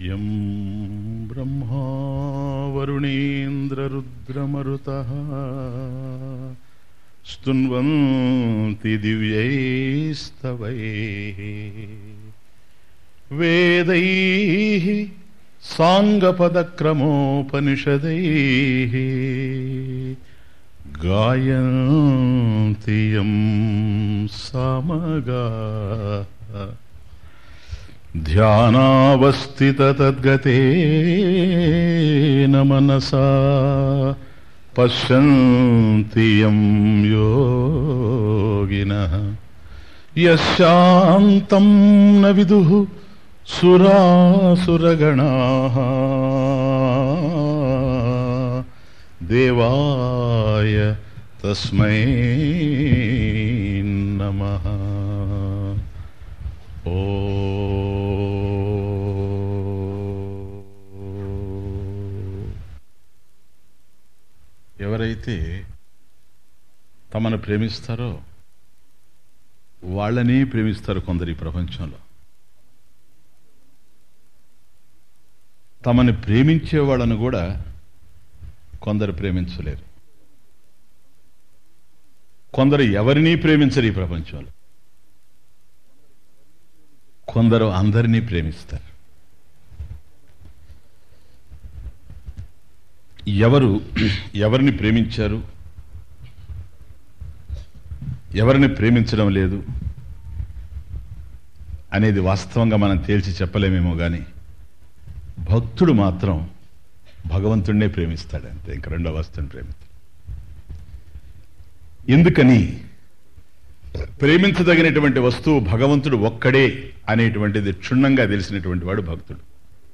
यं ब्रह्मा वरुणेन्द्ररुद्रमरुतः स्तुन्वन्ति दिव्यैस्तवैः वेदैः साङ्गपदक्रमोपनिषदैः गायन्ति यं सामगाः ध्यानावस्थिततद्गतेन मनसा पश्यन्ति यं योगिनः यशान्तं न विदुः सुरासुरगणाः देवाय तस्मै नमः ఓ ఎవరైతే తమను ప్రేమిస్తారో వాళ్ళని ప్రేమిస్తారు కొందరు ఈ ప్రపంచంలో తమని ప్రేమించే వాళ్ళను కూడా కొందరు ప్రేమించలేరు కొందరు ఎవరినీ ప్రేమించరు ఈ ప్రపంచంలో కొందరు అందరినీ ప్రేమిస్తారు ఎవరు ఎవరిని ప్రేమించారు ఎవరిని ప్రేమించడం లేదు అనేది వాస్తవంగా మనం తేల్చి చెప్పలేమేమో కానీ భక్తుడు మాత్రం భగవంతుడినే ప్రేమిస్తాడు అంతే ఇంక రెండో వస్తువుని ప్రేమిస్తాడు ఎందుకని ప్రేమించదగినటువంటి వస్తువు భగవంతుడు ఒక్కడే అనేటువంటిది క్షుణ్ణంగా తెలిసినటువంటి వాడు భక్తుడు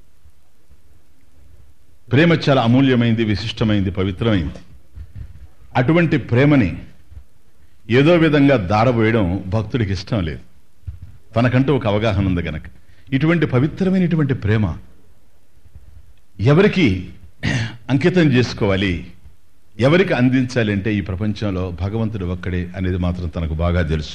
ప్రేమ చాలా అమూల్యమైంది విశిష్టమైంది పవిత్రమైంది అటువంటి ప్రేమని ఏదో విధంగా దారబోయడం భక్తుడికి ఇష్టం లేదు తనకంటూ ఒక అవగాహన ఉంది గనక ఇటువంటి పవిత్రమైనటువంటి ప్రేమ ఎవరికి అంకితం చేసుకోవాలి ఎవరికి అందించాలి అంటే ఈ ప్రపంచంలో భగవంతుడు ఒక్కడే అనేది మాత్రం తనకు బాగా తెలుసు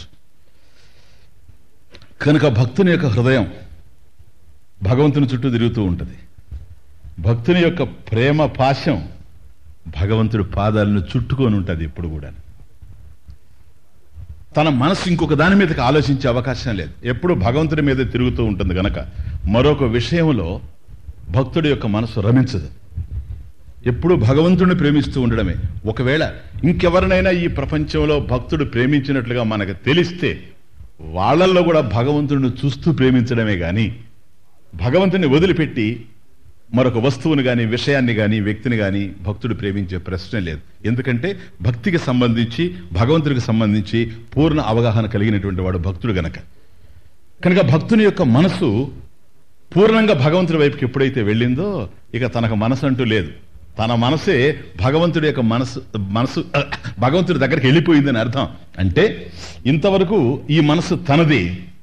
కనుక భక్తుని యొక్క హృదయం భగవంతుని చుట్టూ తిరుగుతూ ఉంటుంది భక్తుని యొక్క ప్రేమ పాశం భగవంతుడి పాదాలను చుట్టుకొని ఉంటుంది ఎప్పుడు కూడా తన మనసు ఇంకొక దాని మీదకి ఆలోచించే అవకాశం లేదు ఎప్పుడు భగవంతుడి మీద తిరుగుతూ ఉంటుంది గనక మరొక విషయంలో భక్తుడి యొక్క మనసు రమించదు ఎప్పుడు భగవంతుడిని ప్రేమిస్తూ ఉండడమే ఒకవేళ ఇంకెవరినైనా ఈ ప్రపంచంలో భక్తుడు ప్రేమించినట్లుగా మనకు తెలిస్తే వాళ్ళల్లో కూడా భగవంతుడిని చూస్తూ ప్రేమించడమే గాని భగవంతుని వదిలిపెట్టి మరొక వస్తువుని గాని విషయాన్ని గాని వ్యక్తిని గాని భక్తుడు ప్రేమించే ప్రశ్నే లేదు ఎందుకంటే భక్తికి సంబంధించి భగవంతుడికి సంబంధించి పూర్ణ అవగాహన కలిగినటువంటి వాడు భక్తుడు గనక కనుక భక్తుని యొక్క మనసు పూర్ణంగా భగవంతుడి వైపుకి ఎప్పుడైతే వెళ్ళిందో ఇక తనకు మనసు అంటూ లేదు తన మనసే భగవంతుడి యొక్క మనసు మనసు భగవంతుడి దగ్గరికి వెళ్ళిపోయిందని అర్థం అంటే ఇంతవరకు ఈ మనసు తనది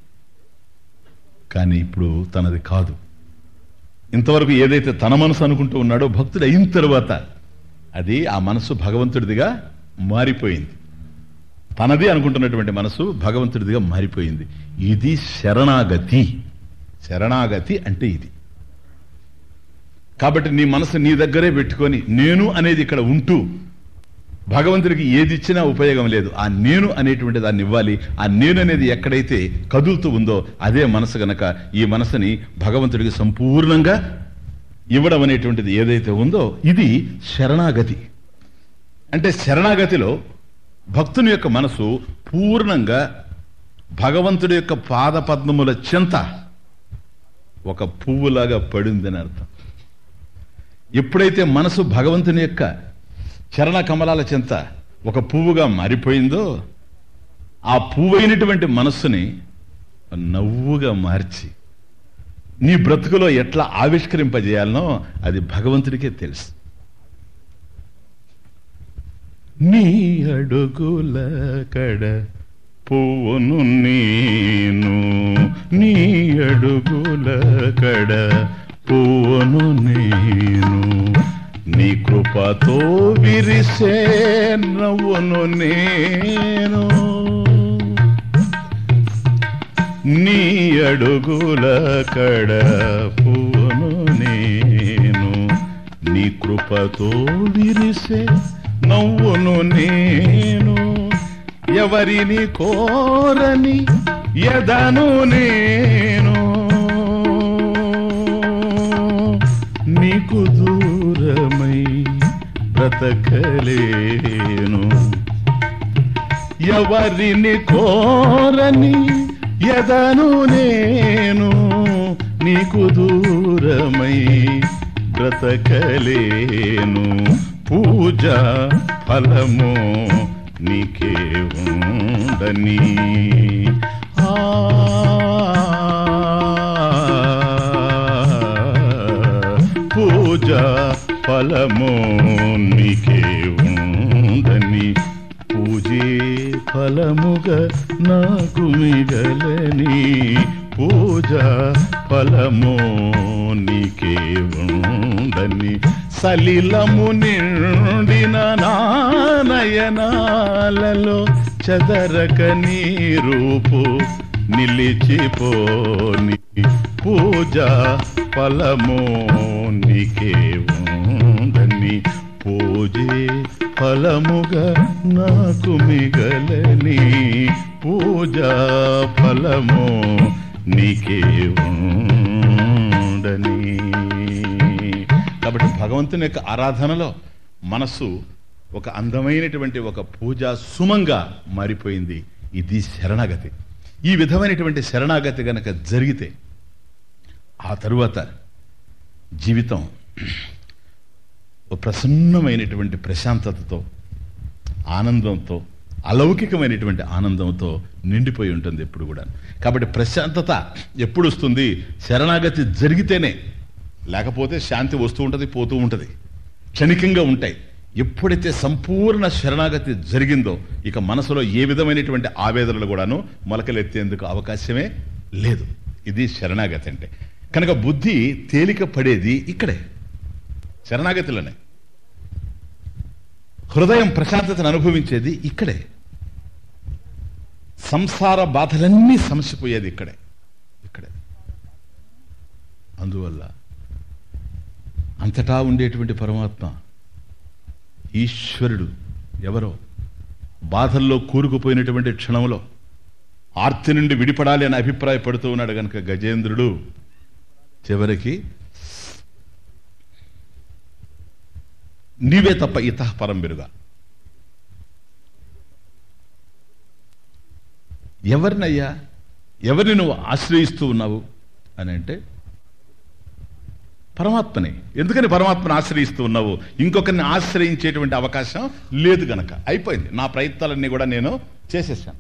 కానీ ఇప్పుడు తనది కాదు ఇంతవరకు ఏదైతే తన మనసు అనుకుంటూ ఉన్నాడో భక్తుడు అయిన తర్వాత అది ఆ మనసు భగవంతుడిదిగా మారిపోయింది తనది అనుకుంటున్నటువంటి మనసు భగవంతుడిదిగా మారిపోయింది ఇది శరణాగతి శరణాగతి అంటే ఇది కాబట్టి నీ మనసు నీ దగ్గరే పెట్టుకొని నేను అనేది ఇక్కడ ఉంటూ భగవంతుడికి ఏది ఇచ్చినా ఉపయోగం లేదు ఆ నేను అనేటువంటి దాన్ని ఇవ్వాలి ఆ నేను అనేది ఎక్కడైతే కదులుతూ ఉందో అదే మనసు గనక ఈ మనసుని భగవంతుడికి సంపూర్ణంగా ఇవ్వడం అనేటువంటిది ఏదైతే ఉందో ఇది శరణాగతి అంటే శరణాగతిలో భక్తుని యొక్క మనసు పూర్ణంగా భగవంతుడి యొక్క పాద పద్మముల చెంత ఒక పువ్వులాగా పడిందని అర్థం ఎప్పుడైతే మనసు భగవంతుని యొక్క చరణ కమలాల చెంత ఒక పువ్వుగా మారిపోయిందో ఆ పువ్వైనటువంటి మనస్సుని నవ్వుగా మార్చి నీ బ్రతుకులో ఎట్లా ఆవిష్కరింపజేయాలనో అది భగవంతుడికే తెలుసు నీ అడుగుల కడ పువ్వును నేను నీ అడుగుల కడ పువ్వును నేను నీ కృపతో విరిసే నవ్వును నేను నీ అడుగుల కడ పువ్వును కృపతో విరిసే నవ్వును నేను ఎవరిని కోరని ఎదను నేను నీకు దూరమై బ్రతకలేను ఎవరిని కోరని ఎదను నేను నీకు దూరమై బ్రతకలేను పూజ ఫలము నీకే ఉండని ఆ పూజ ఫలము నీకే ఉండని పూజే ఫలముగా నాకు మిగలని పూజ ఫలము నీకే ఉండని సలిలము నిండిన నానయనాలలో చదరక నీ రూపు నిలిచిపోని పూజ ఫలము నీకే ఉందని పూజే ఫలముగా నాకు మిగలని పూజ ఫలము నీకే ఉండని కాబట్టి భగవంతుని యొక్క ఆరాధనలో మనస్సు ఒక అందమైనటువంటి ఒక పూజా సుమంగా మారిపోయింది ఇది శరణాగతి ఈ విధమైనటువంటి శరణాగతి గనక జరిగితే ఆ తరువాత జీవితం ఓ ప్రసన్నమైనటువంటి ప్రశాంతతతో ఆనందంతో అలౌకికమైనటువంటి ఆనందంతో నిండిపోయి ఉంటుంది ఎప్పుడు కూడా కాబట్టి ప్రశాంతత ఎప్పుడు వస్తుంది శరణాగతి జరిగితేనే లేకపోతే శాంతి వస్తూ ఉంటుంది పోతూ ఉంటుంది క్షణికంగా ఉంటాయి ఎప్పుడైతే సంపూర్ణ శరణాగతి జరిగిందో ఇక మనసులో ఏ విధమైనటువంటి ఆవేదనలు కూడాను మొలకలెత్తేందుకు అవకాశమే లేదు ఇది శరణాగతి అంటే కనుక బుద్ధి తేలిక పడేది ఇక్కడే శరణాగతిలోనే హృదయం ప్రశాంతతను అనుభవించేది ఇక్కడే సంసార బాధలన్నీ సమసిపోయేది ఇక్కడే ఇక్కడే అందువల్ల అంతటా ఉండేటువంటి పరమాత్మ ఈశ్వరుడు ఎవరో బాధల్లో కూరుకుపోయినటువంటి క్షణంలో ఆర్తి నుండి విడిపడాలి అని అభిప్రాయపడుతూ ఉన్నాడు కనుక గజేంద్రుడు చివరికి నీవే తప్ప ఇత పరం బెరుగా ఎవరినయ్యా ఎవరిని నువ్వు ఆశ్రయిస్తూ ఉన్నావు అని అంటే పరమాత్మని ఎందుకని పరమాత్మను ఆశ్రయిస్తూ ఉన్నావు ఇంకొకరిని ఆశ్రయించేటువంటి అవకాశం లేదు గనక అయిపోయింది నా ప్రయత్నాలన్నీ కూడా నేను చేసేసాను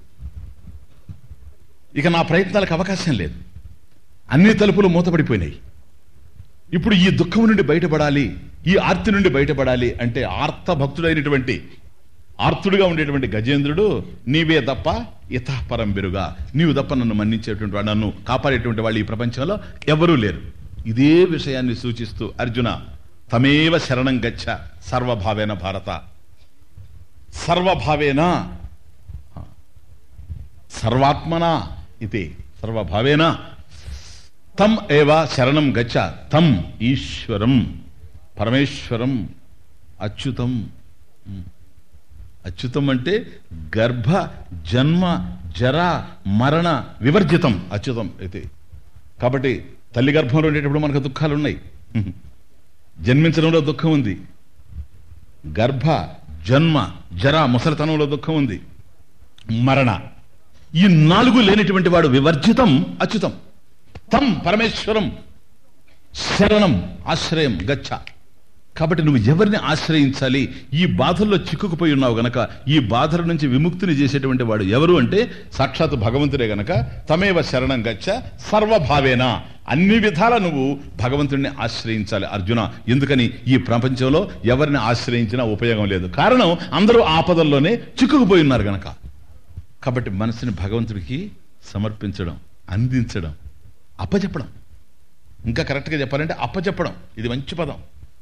ఇక నా ప్రయత్నాలకు అవకాశం లేదు అన్ని తలుపులు మూతపడిపోయినాయి ఇప్పుడు ఈ దుఃఖం నుండి బయటపడాలి ఈ ఆర్తి నుండి బయటపడాలి అంటే ఆర్త భక్తుడైనటువంటి ఆర్తుడుగా ఉండేటువంటి గజేంద్రుడు నీవే తప్ప ఇతపరం బెరుగా నీవు తప్ప నన్ను మన్నించేటువంటి వాడు నన్ను కాపాడేటువంటి వాళ్ళు ఈ ప్రపంచంలో ఎవరూ లేరు ఇదే విషయాన్ని సూచిస్తూ అర్జున తమేవ శరణం గచ్చ సర్వభావేన భారత సర్వభావేన సర్వాత్మనా ఇది సర్వభావేన తం ఏవ శరణం గచ్చ తం ఈశ్వరం పరమేశ్వరం అచ్యుతం అచ్యుతం అంటే గర్భ జన్మ జర మరణ వివర్జితం అచ్యుతం అయితే కాబట్టి తల్లి గర్భంలో ఉండేటప్పుడు మనకు దుఃఖాలు ఉన్నాయి జన్మించడంలో దుఃఖం ఉంది గర్భ జన్మ జర ముసలితనంలో దుఃఖం ఉంది మరణ ఈ నాలుగు లేనిటువంటి వాడు వివర్జితం అచ్యుతం తం పరమేశ్వరం శరణం ఆశ్రయం గచ్చ కాబట్టి నువ్వు ఎవరిని ఆశ్రయించాలి ఈ బాధల్లో చిక్కుకుపోయి ఉన్నావు గనక ఈ బాధల నుంచి విముక్తిని చేసేటువంటి వాడు ఎవరు అంటే సాక్షాత్ భగవంతుడే గనక తమేవ శరణం గచ్చ సర్వభావేన అన్ని విధాల నువ్వు భగవంతుడిని ఆశ్రయించాలి అర్జున ఎందుకని ఈ ప్రపంచంలో ఎవరిని ఆశ్రయించినా ఉపయోగం లేదు కారణం అందరూ ఆపదల్లోనే చిక్కుకుపోయి ఉన్నారు గనక కాబట్టి మనసుని భగవంతుడికి సమర్పించడం అందించడం అప్పచెప్పడం ఇంకా కరెక్ట్గా చెప్పాలంటే అప్పచెప్పడం ఇది మంచి పదం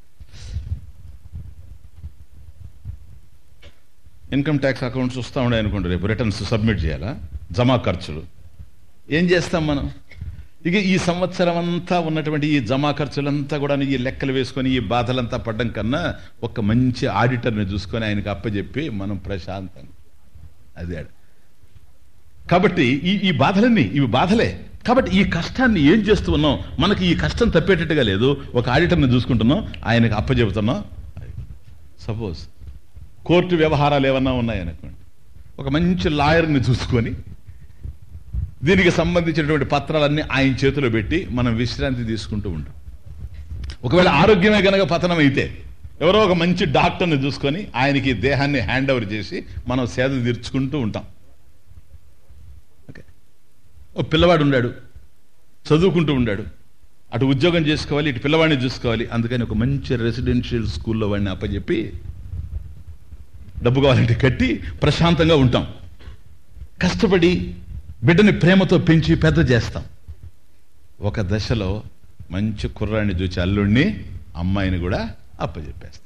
ఇన్కమ్ ట్యాక్స్ అకౌంట్స్ వస్తూ ఉన్నాయి అనుకోండి రేపు రిటర్న్స్ సబ్మిట్ చేయాలా జమా ఖర్చులు ఏం చేస్తాం మనం ఇక ఈ సంవత్సరం అంతా ఉన్నటువంటి ఈ జమా ఖర్చులంతా కూడా ఈ లెక్కలు వేసుకొని ఈ బాధలంతా పడ్డం కన్నా ఒక మంచి ఆడిటర్ని చూసుకొని ఆయనకు అప్పచెప్పి మనం ప్రశాంతంగా అది ఆడ. కాబట్టి ఈ ఈ బాధలన్నీ ఇవి బాధలే కాబట్టి ఈ కష్టాన్ని ఏం చేస్తూ ఉన్నాం మనకి ఈ కష్టం తప్పేటట్టుగా లేదు ఒక ఆడిటర్ని చూసుకుంటున్నాం ఆయనకు అప్పచెబుతున్నాం సపోజ్ కోర్టు వ్యవహారాలు ఏమన్నా ఉన్నాయనుకోండి ఒక మంచి లాయర్ని చూసుకొని దీనికి సంబంధించినటువంటి పత్రాలన్నీ ఆయన చేతిలో పెట్టి మనం విశ్రాంతి తీసుకుంటూ ఉంటాం ఒకవేళ ఆరోగ్యమే గనక పతనం అయితే ఎవరో ఒక మంచి డాక్టర్ని చూసుకొని ఆయనకి దేహాన్ని హ్యాండ్ ఓవర్ చేసి మనం సేద తీర్చుకుంటూ ఉంటాం ఓకే ఓ పిల్లవాడు ఉన్నాడు చదువుకుంటూ ఉన్నాడు అటు ఉద్యోగం చేసుకోవాలి ఇటు పిల్లవాడిని చూసుకోవాలి అందుకని ఒక మంచి రెసిడెన్షియల్ స్కూల్లో వాడిని అప్పచెప్పి డబ్బు కావాలంటే కట్టి ప్రశాంతంగా ఉంటాం కష్టపడి బిడ్డని ప్రేమతో పెంచి పెద్ద చేస్తాం ఒక దశలో మంచి కుర్రాన్ని చూచి అల్లుడిని అమ్మాయిని కూడా అప్పచెప్పేస్తాం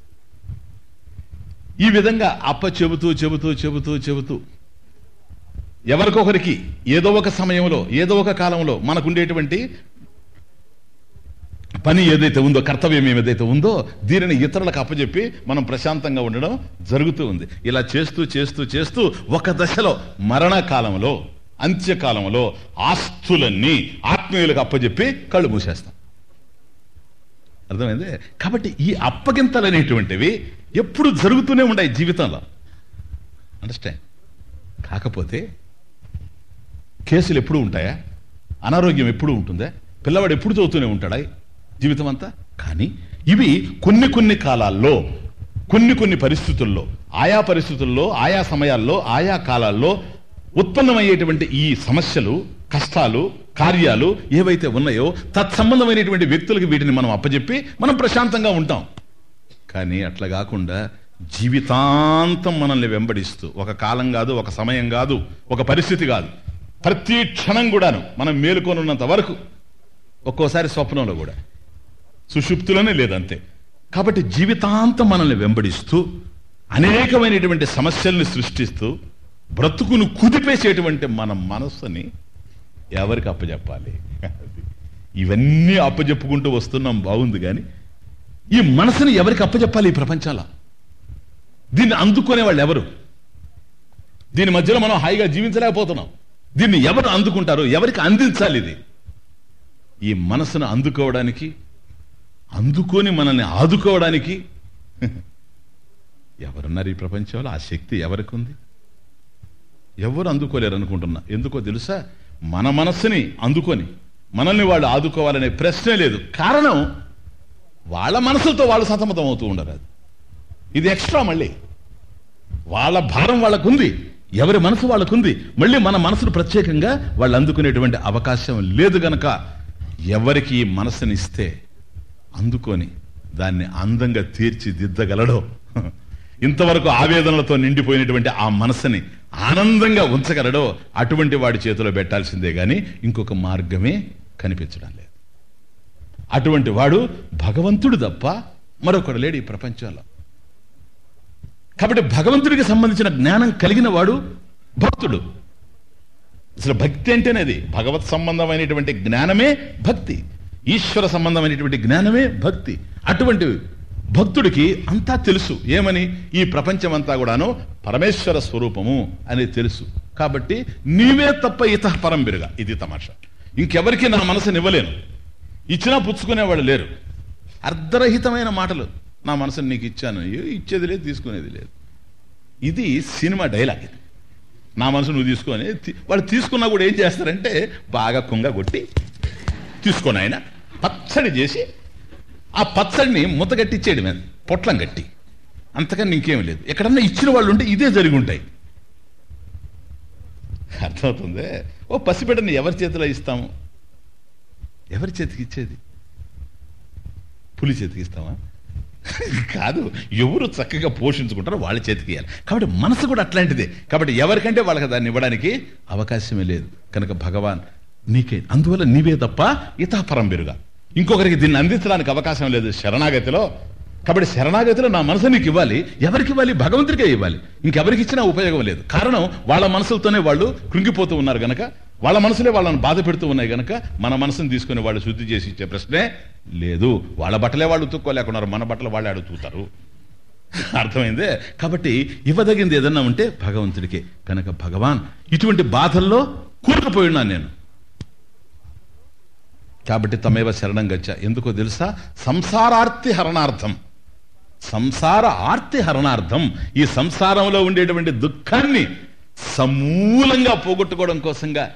ఈ విధంగా అప్ప చెబుతూ చెబుతూ చెబుతూ చెబుతూ ఎవరికొకరికి ఏదో ఒక సమయంలో ఏదో ఒక కాలంలో మనకుండేటువంటి పని ఏదైతే ఉందో కర్తవ్యం ఏదైతే ఉందో దీనిని ఇతరులకు అప్పచెప్పి మనం ప్రశాంతంగా ఉండడం జరుగుతూ ఉంది ఇలా చేస్తూ చేస్తూ చేస్తూ ఒక దశలో మరణకాలంలో అంత్యకాలంలో ఆస్తులన్నీ ఆత్మీయులకు అప్పచెప్పి కళ్ళు మూసేస్తాం అర్థమైంది కాబట్టి ఈ అప్పగింతలు అనేటువంటివి ఎప్పుడు జరుగుతూనే ఉంటాయి జీవితంలో అండర్స్టాండ్ కాకపోతే కేసులు ఎప్పుడు ఉంటాయా అనారోగ్యం ఎప్పుడు ఉంటుందా పిల్లవాడు ఎప్పుడు చదువుతూనే ఉంటాడా జీవితం అంతా కానీ ఇవి కొన్ని కొన్ని కాలాల్లో కొన్ని కొన్ని పరిస్థితుల్లో ఆయా పరిస్థితుల్లో ఆయా సమయాల్లో ఆయా కాలాల్లో ఉత్పన్నమయ్యేటువంటి ఈ సమస్యలు కష్టాలు కార్యాలు ఏవైతే ఉన్నాయో తత్సంబంధమైనటువంటి వ్యక్తులకు వీటిని మనం అప్పచెప్పి మనం ప్రశాంతంగా ఉంటాం కానీ అట్లా కాకుండా జీవితాంతం మనల్ని వెంబడిస్తూ ఒక కాలం కాదు ఒక సమయం కాదు ఒక పరిస్థితి కాదు ప్రతి క్షణం కూడాను మనం మేలుకొనున్నంత వరకు ఒక్కోసారి స్వప్నంలో కూడా సుషుప్తులోనే లేదంతే కాబట్టి జీవితాంతం మనల్ని వెంబడిస్తూ అనేకమైనటువంటి సమస్యల్ని సృష్టిస్తూ బ్రతుకును కుదిపేసేటువంటి మన మనస్సుని ఎవరికి అప్పచెప్పాలి ఇవన్నీ అప్పచెప్పుకుంటూ వస్తున్నాం బాగుంది కానీ ఈ మనసుని ఎవరికి అప్పచెప్పాలి ఈ ప్రపంచంలో దీన్ని అందుకునే వాళ్ళు ఎవరు దీని మధ్యలో మనం హాయిగా జీవించలేకపోతున్నాం దీన్ని ఎవరు అందుకుంటారు ఎవరికి అందించాలి ఇది ఈ మనసును అందుకోవడానికి అందుకొని మనల్ని ఆదుకోవడానికి ఎవరున్నారు ఈ ప్రపంచంలో ఆ శక్తి ఎవరికి ఉంది ఎవరు అందుకోలేరు అనుకుంటున్నా ఎందుకో తెలుసా మన మనస్సుని అందుకొని మనల్ని వాళ్ళు ఆదుకోవాలనే ప్రశ్నే లేదు కారణం వాళ్ళ మనసులతో వాళ్ళు సతమతం అవుతూ ఉండరు అది ఇది ఎక్స్ట్రా మళ్ళీ వాళ్ళ భారం వాళ్ళకుంది ఎవరి మనసు వాళ్ళకుంది మళ్ళీ మన మనసును ప్రత్యేకంగా వాళ్ళు అందుకునేటువంటి అవకాశం లేదు గనక ఎవరికి ఈ మనసునిస్తే అందుకొని దాన్ని అందంగా తీర్చిదిద్దగలడో ఇంతవరకు ఆవేదనలతో నిండిపోయినటువంటి ఆ మనసుని ఆనందంగా ఉంచగలడో అటువంటి వాడి చేతిలో పెట్టాల్సిందే గాని ఇంకొక మార్గమే కనిపించడం లేదు అటువంటి వాడు భగవంతుడు తప్ప మరొకడు లేడు ఈ ప్రపంచంలో కాబట్టి భగవంతుడికి సంబంధించిన జ్ఞానం కలిగిన వాడు భక్తుడు అసలు భక్తి అంటేనేది భగవత్ సంబంధమైనటువంటి జ్ఞానమే భక్తి ఈశ్వర సంబంధమైనటువంటి జ్ఞానమే భక్తి అటువంటి భక్తుడికి అంతా తెలుసు ఏమని ఈ ప్రపంచం అంతా కూడాను పరమేశ్వర స్వరూపము అని తెలుసు కాబట్టి నీవే తప్ప ఇత పరం బిరుగా ఇది తమాషా ఇంకెవరికి నా మనసుని ఇవ్వలేను ఇచ్చినా పుచ్చుకునేవాళ్ళు లేరు అర్ధరహితమైన మాటలు నా మనసుని నీకు ఇచ్చాను ఏ ఇచ్చేది లేదు తీసుకునేది లేదు ఇది సినిమా డైలాగ్ ఇది నా మనసు నువ్వు తీసుకొని తి- వాళ్ళు తీసుకున్నా కూడా ఏం చేస్తారంటే బాగా కుంగ కొట్టి తీసుకొని ఆయన పచ్చడి చేసి ఆ పచ్చడిని ముద్దగట్టి ఇచ్చేయడం మీద పొట్లం కట్టి అంతకన్నా ఇంకేం లేదు ఎక్కడన్నా ఇచ్చిన వాళ్ళు ఉంటే ఇదే జరిగి ఉంటాయి అర్థమవుతుంది ఓ పసిబిడ్డని ఎవరి చేతిలో ఇస్తాము ఎవరి చేతికి ఇచ్చేది పులి చేతికి ఇస్తామా కాదు ఎవరు చక్కగా పోషించుకుంటారో వాళ్ళ చేతికి ఇవ్వాలి కాబట్టి మనసు కూడా అట్లాంటిదే కాబట్టి ఎవరికంటే వాళ్ళకి దాన్ని ఇవ్వడానికి అవకాశమే లేదు కనుక భగవాన్ నీకే అందువల్ల నీవే తప్ప ఇతాపరం బెరుగా ఇంకొకరికి దీన్ని అందించడానికి అవకాశం లేదు శరణాగతిలో కాబట్టి శరణాగతిలో నా మనసు నీకు ఇవ్వాలి ఎవరికి ఇవ్వాలి భగవంతుడికే ఇవ్వాలి ఇంకెవరికి ఇచ్చినా ఉపయోగం లేదు కారణం వాళ్ళ మనసులతోనే వాళ్ళు కృంగిపోతూ ఉన్నారు గనక వాళ్ళ మనసులే వాళ్ళని బాధ పెడుతూ ఉన్నాయి గనక మన మనసుని తీసుకుని వాళ్ళు శుద్ధి చేసి ఇచ్చే ప్రశ్నే లేదు వాళ్ళ బట్టలే వాళ్ళు ఉతుక్కోలేకున్నారు మన బట్టలు వాళ్ళే అడుగుతారు అర్థమైందే కాబట్టి ఇవ్వదగింది ఏదన్నా ఉంటే భగవంతుడికే కనుక భగవాన్ ఇటువంటి బాధల్లో కూరుకుపోయి ఉన్నాను నేను కాబట్టి తమేవ శరణం గచ్చ ఎందుకో తెలుసా సంసారార్తి హరణార్థం సంసార ఆర్తి హరణార్థం ఈ సంసారంలో ఉండేటువంటి దుఃఖాన్ని సమూలంగా పోగొట్టుకోవడం కోసంగా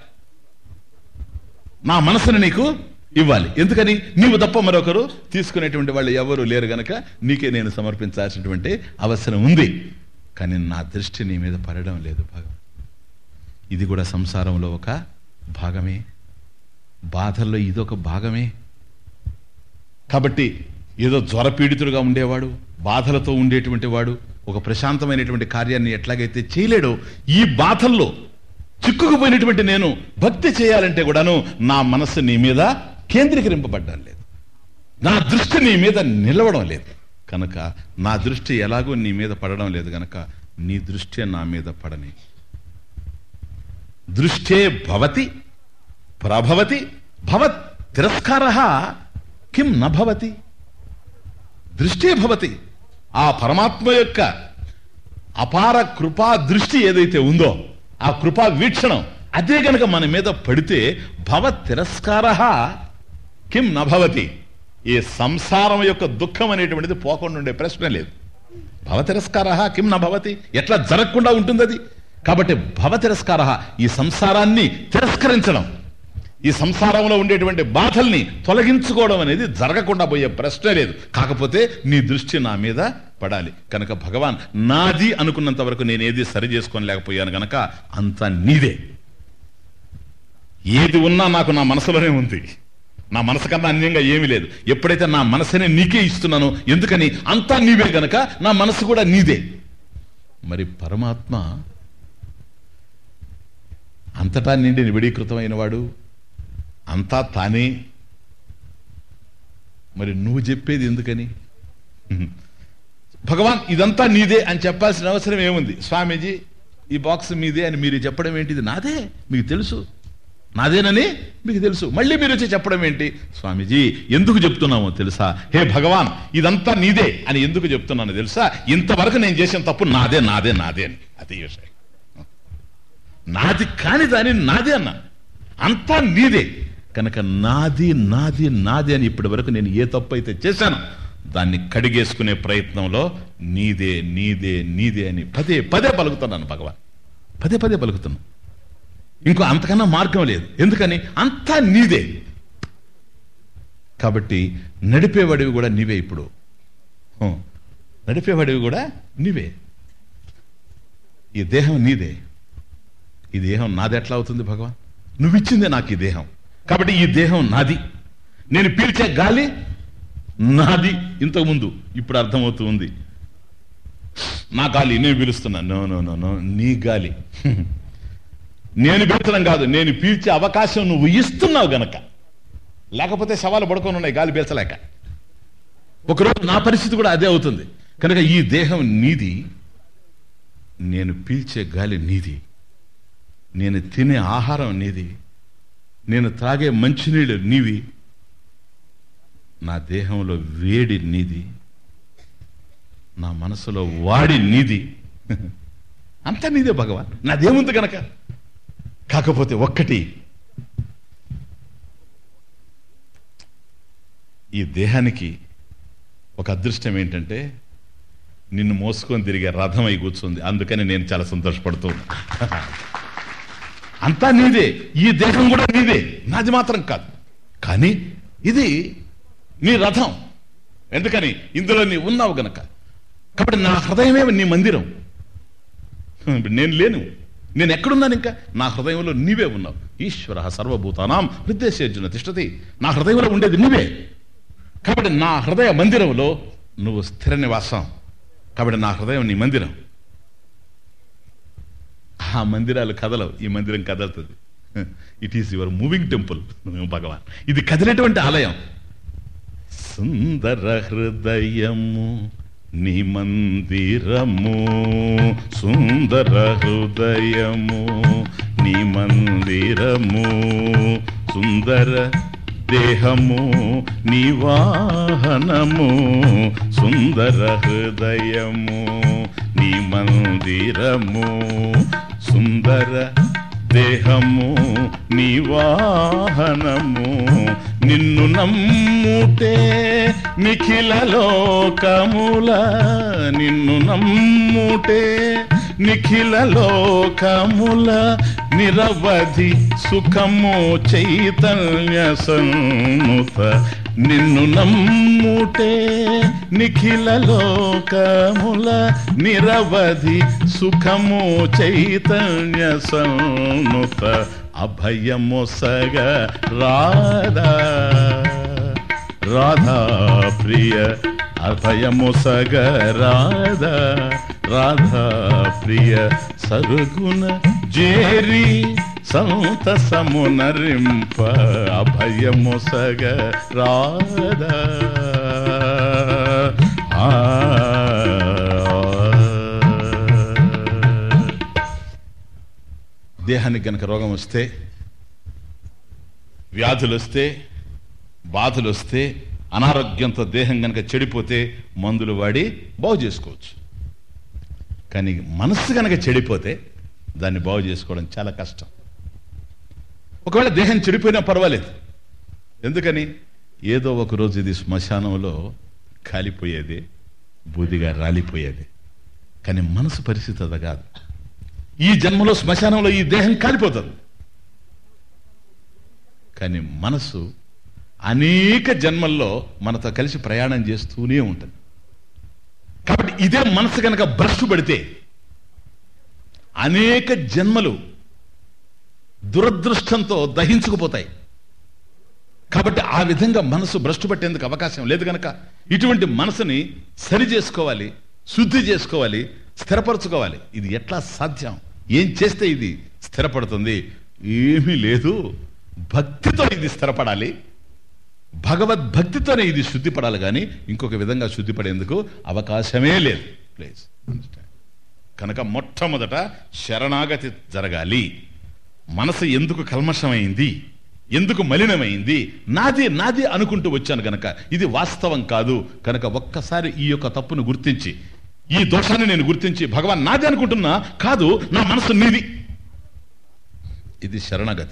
నా మనసుని నీకు ఇవ్వాలి ఎందుకని నీవు తప్ప మరొకరు తీసుకునేటువంటి వాళ్ళు ఎవరు లేరు గనక నీకే నేను సమర్పించాల్సినటువంటి అవసరం ఉంది కానీ నా దృష్టి నీ మీద పడడం లేదు భాగం ఇది కూడా సంసారంలో ఒక భాగమే బాధల్లో ఇదొక భాగమే కాబట్టి ఏదో జ్వరపీడితుడుగా ఉండేవాడు బాధలతో ఉండేటువంటి వాడు ఒక ప్రశాంతమైనటువంటి కార్యాన్ని ఎట్లాగైతే చేయలేడో ఈ బాధల్లో చిక్కుకుపోయినటువంటి నేను భక్తి చేయాలంటే కూడాను నా మనస్సు నీ మీద కేంద్రీకరింపబడ్డం లేదు నా దృష్టి నీ మీద నిలవడం లేదు కనుక నా దృష్టి ఎలాగో నీ మీద పడడం లేదు కనుక నీ దృష్టి నా మీద పడని దృష్టే భవతి ప్రభవతి భవత్ తిరస్కార కిం నభవతి దృష్టే భవతి ఆ పరమాత్మ యొక్క అపార కృపా దృష్టి ఏదైతే ఉందో ఆ కృపా వీక్షణం అదే గనక మన మీద పడితే భవ తిరస్కార కిం నభవతి ఈ సంసారం యొక్క దుఃఖం అనేటువంటిది పోకుండా ఉండే ప్రశ్న లేదు భవ తిరస్కార కిం నభవతి ఎట్లా జరగకుండా ఉంటుంది అది కాబట్టి భవ తిరస్కార ఈ సంసారాన్ని తిరస్కరించడం ఈ సంసారంలో ఉండేటువంటి బాధల్ని తొలగించుకోవడం అనేది జరగకుండా పోయే ప్రశ్నే లేదు కాకపోతే నీ దృష్టి నా మీద పడాలి కనుక భగవాన్ నాది అనుకున్నంత వరకు నేనేది సరి చేసుకోలేకపోయాను గనక అంతా నీదే ఏది ఉన్నా నాకు నా మనసులోనే ఉంది నా మనసు కన్నా అన్యంగా ఏమీ లేదు ఎప్పుడైతే నా మనసునే నీకే ఇస్తున్నానో ఎందుకని అంతా నీవే గనక నా మనసు కూడా నీదే మరి పరమాత్మ అంతటా నిండి నిబిడీకృతమైన వాడు అంతా తానే మరి నువ్వు చెప్పేది ఎందుకని భగవాన్ ఇదంతా నీదే అని చెప్పాల్సిన అవసరం ఏముంది స్వామీజీ ఈ బాక్స్ మీదే అని మీరు చెప్పడం ఏంటిది నాదే మీకు తెలుసు నాదేనని మీకు తెలుసు మళ్ళీ మీరు వచ్చి చెప్పడం ఏంటి స్వామీజీ ఎందుకు చెప్తున్నామో తెలుసా హే భగవాన్ ఇదంతా నీదే అని ఎందుకు చెప్తున్నాను తెలుసా ఇంతవరకు నేను చేసిన తప్పు నాదే నాదే నాదే అని అది విషయం నాది కాని దాని నాదే అన్నా అంతా నీదే కనుక నాది నాది నాది అని ఇప్పటి వరకు నేను ఏ తప్పు అయితే చేశాను దాన్ని కడిగేసుకునే ప్రయత్నంలో నీదే నీదే నీదే అని పదే పదే పలుకుతున్నాను భగవాన్ పదే పదే పలుకుతున్నాను ఇంకో అంతకన్నా మార్గం లేదు ఎందుకని అంతా నీదే కాబట్టి నడిపేవాడివి కూడా నీవే ఇప్పుడు హ, నడిపేవాడివి కూడా నీవే ఈ దేహం నీదే ఈ దేహం నాది ఎట్లా అవుతుంది భగవాన్ నువ్విచ్చిందే నాకు ఈ దేహం కాబట్టి ఈ దేహం నాది నేను పీల్చే గాలి నాది ఇంతకుముందు ఇప్పుడు అర్థమవుతూ ఉంది నా గాలి నేను పీలుస్తున్నా నో నో నో నో నీ గాలి నేను పీల్చడం కాదు నేను పీల్చే అవకాశం నువ్వు ఇస్తున్నావు గనక లేకపోతే శవాలు పడుకొని ఉన్నాయి గాలి పీల్చలేక ఒకరోజు నా పరిస్థితి కూడా అదే అవుతుంది కనుక ఈ దేహం నీది నేను పీల్చే గాలి నీది నేను తినే ఆహారం నీది నేను త్రాగే మంచినీళ్ళు నీవి నా దేహంలో వేడి నీది నా మనసులో వాడి నీది అంతా నీదే భగవాన్ నాదేముంది గనక కాకపోతే ఒక్కటి ఈ దేహానికి ఒక అదృష్టం ఏంటంటే నిన్ను మోసుకొని తిరిగే రథం అయి కూర్చుంది అందుకని నేను చాలా సంతోషపడుతున్నా అంతా నీదే ఈ దేహం కూడా నీదే నాది మాత్రం కాదు కానీ ఇది నీ రథం ఎందుకని ఇందులో నీ ఉన్నావు గనక కాబట్టి నా హృదయమే నీ మందిరం ఇప్పుడు నేను లేను నేను ఎక్కడున్నాను ఇంకా నా హృదయంలో నీవే ఉన్నావు ఈశ్వర సర్వభూతానాం హృదయసేర్జున తిష్టతి నా హృదయంలో ఉండేది నీవే కాబట్టి నా హృదయ మందిరంలో నువ్వు స్థిర నివాసం కాబట్టి నా హృదయం నీ మందిరం ఆ మందిరాలు కదలవు ఈ మందిరం కదలుతుంది it is your moving temple భగవాన్ ఇది కదిలేటువంటి ఆలయం సుందర హృదయము నీ మందిరము సుందర హృదయము నీ నీ మందిరము సుందర దేహము నీ వాహనము సుందర హృదయము నీ మందిరము సుందర దేహము నీ వాహనము నిన్ను నమ్ముటే నిఖిల లోకముల నిన్ను నమ్ముటే నిఖిల లోకముల నిరవధి సుఖము చైతన్య సన్నుత నిన్ను నమ్ముటే నిఖిల లోకముల నిరవధి సుఖము చైతన్య సన్నుత అభయమొసగ రాధా రాధా ప్రియ అభయమొసగ రాధా రాధా ప్రియ సరుగుణ జేరి సంతసమునరింప అభయమొసగ రాధా ఆ దేహానికి గనక రోగం వస్తే వ్యాధులు వస్తే బాధలు వస్తే అనారోగ్యంతో దేహం గనక చెడిపోతే మందులు వాడి బాగు చేసుకోవచ్చు కానీ మనస్సు గనక చెడిపోతే దాన్ని బాగు చేసుకోవడం చాలా కష్టం ఒకవేళ దేహం చెడిపోయినా పర్వాలేదు ఎందుకని ఏదో ఒక రోజు ఇది శ్మశానంలో కాలిపోయేది బూదిగా రాలిపోయేది కానీ మనసు పరిస్థితి అది కాదు ఈ జన్మలో శ్మశానంలో ఈ దేహం కాలిపోతుంది కానీ మనసు అనేక జన్మల్లో మనతో కలిసి ప్రయాణం చేస్తూనే ఉంటుంది కాబట్టి ఇదే మనసు కనుక భ్రష్టు పడితే అనేక జన్మలు దురదృష్టంతో దహించుకుపోతాయి కాబట్టి ఆ విధంగా మనసు భ్రష్టు పట్టేందుకు అవకాశం లేదు కనుక ఇటువంటి మనసుని సరి చేసుకోవాలి శుద్ధి చేసుకోవాలి స్థిరపరచుకోవాలి ఇది ఎట్లా సాధ్యం ఏం చేస్తే ఇది స్థిరపడుతుంది ఏమీ లేదు భక్తితో ఇది స్థిరపడాలి భగవద్భక్తితోనే ఇది శుద్ధిపడాలి కానీ ఇంకొక విధంగా శుద్ధిపడేందుకు అవకాశమే లేదు ప్లీజ్ కనుక మొట్టమొదట శరణాగతి జరగాలి మనసు ఎందుకు కల్మషమైంది ఎందుకు మలినమైంది నాది నాది అనుకుంటూ వచ్చాను కనుక ఇది వాస్తవం కాదు కనుక ఒక్కసారి ఈ యొక్క తప్పును గుర్తించి ఈ దోషాన్ని నేను గుర్తించి భగవాన్ నాది అనుకుంటున్నా కాదు నా మనసు నీది ఇది శరణాగతి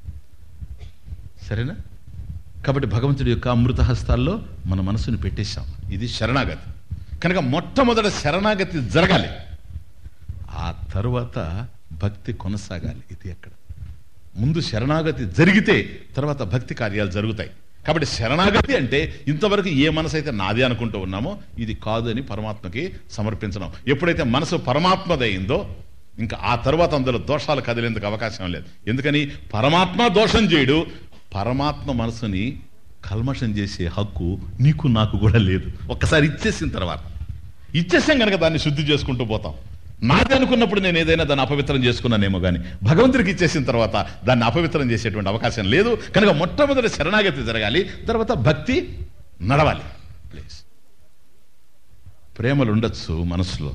సరేనా కాబట్టి భగవంతుడి యొక్క అమృత హస్తాల్లో మన మనసుని పెట్టేశాం ఇది శరణాగతి కనుక మొట్టమొదట శరణాగతి జరగాలి ఆ తరువాత భక్తి కొనసాగాలి ఇది ఎక్కడ ముందు శరణాగతి జరిగితే తర్వాత భక్తి కార్యాలు జరుగుతాయి కాబట్టి శరణాగతి అంటే ఇంతవరకు ఏ మనసు అయితే నాది అనుకుంటూ ఉన్నామో ఇది కాదు అని పరమాత్మకి సమర్పించడం ఎప్పుడైతే మనసు పరమాత్మదయిందో ఇంకా ఆ తర్వాత అందులో దోషాలు కదిలేందుకు అవకాశం లేదు ఎందుకని పరమాత్మ దోషం చేయడు పరమాత్మ మనసుని కల్మషం చేసే హక్కు నీకు నాకు కూడా లేదు ఒక్కసారి ఇచ్చేసిన తర్వాత ఇచ్చేసాం కనుక దాన్ని శుద్ధి చేసుకుంటూ పోతాం నాది అనుకున్నప్పుడు నేను ఏదైనా దాన్ని అపవిత్రం చేసుకున్నానేమో కానీ భగవంతుడికి ఇచ్చేసిన తర్వాత దాన్ని అపవిత్రం చేసేటువంటి అవకాశం లేదు కనుక మొట్టమొదటి శరణాగతి జరగాలి తర్వాత భక్తి నడవాలి ప్లీజ్ ప్రేమలు ఉండొచ్చు మనసులో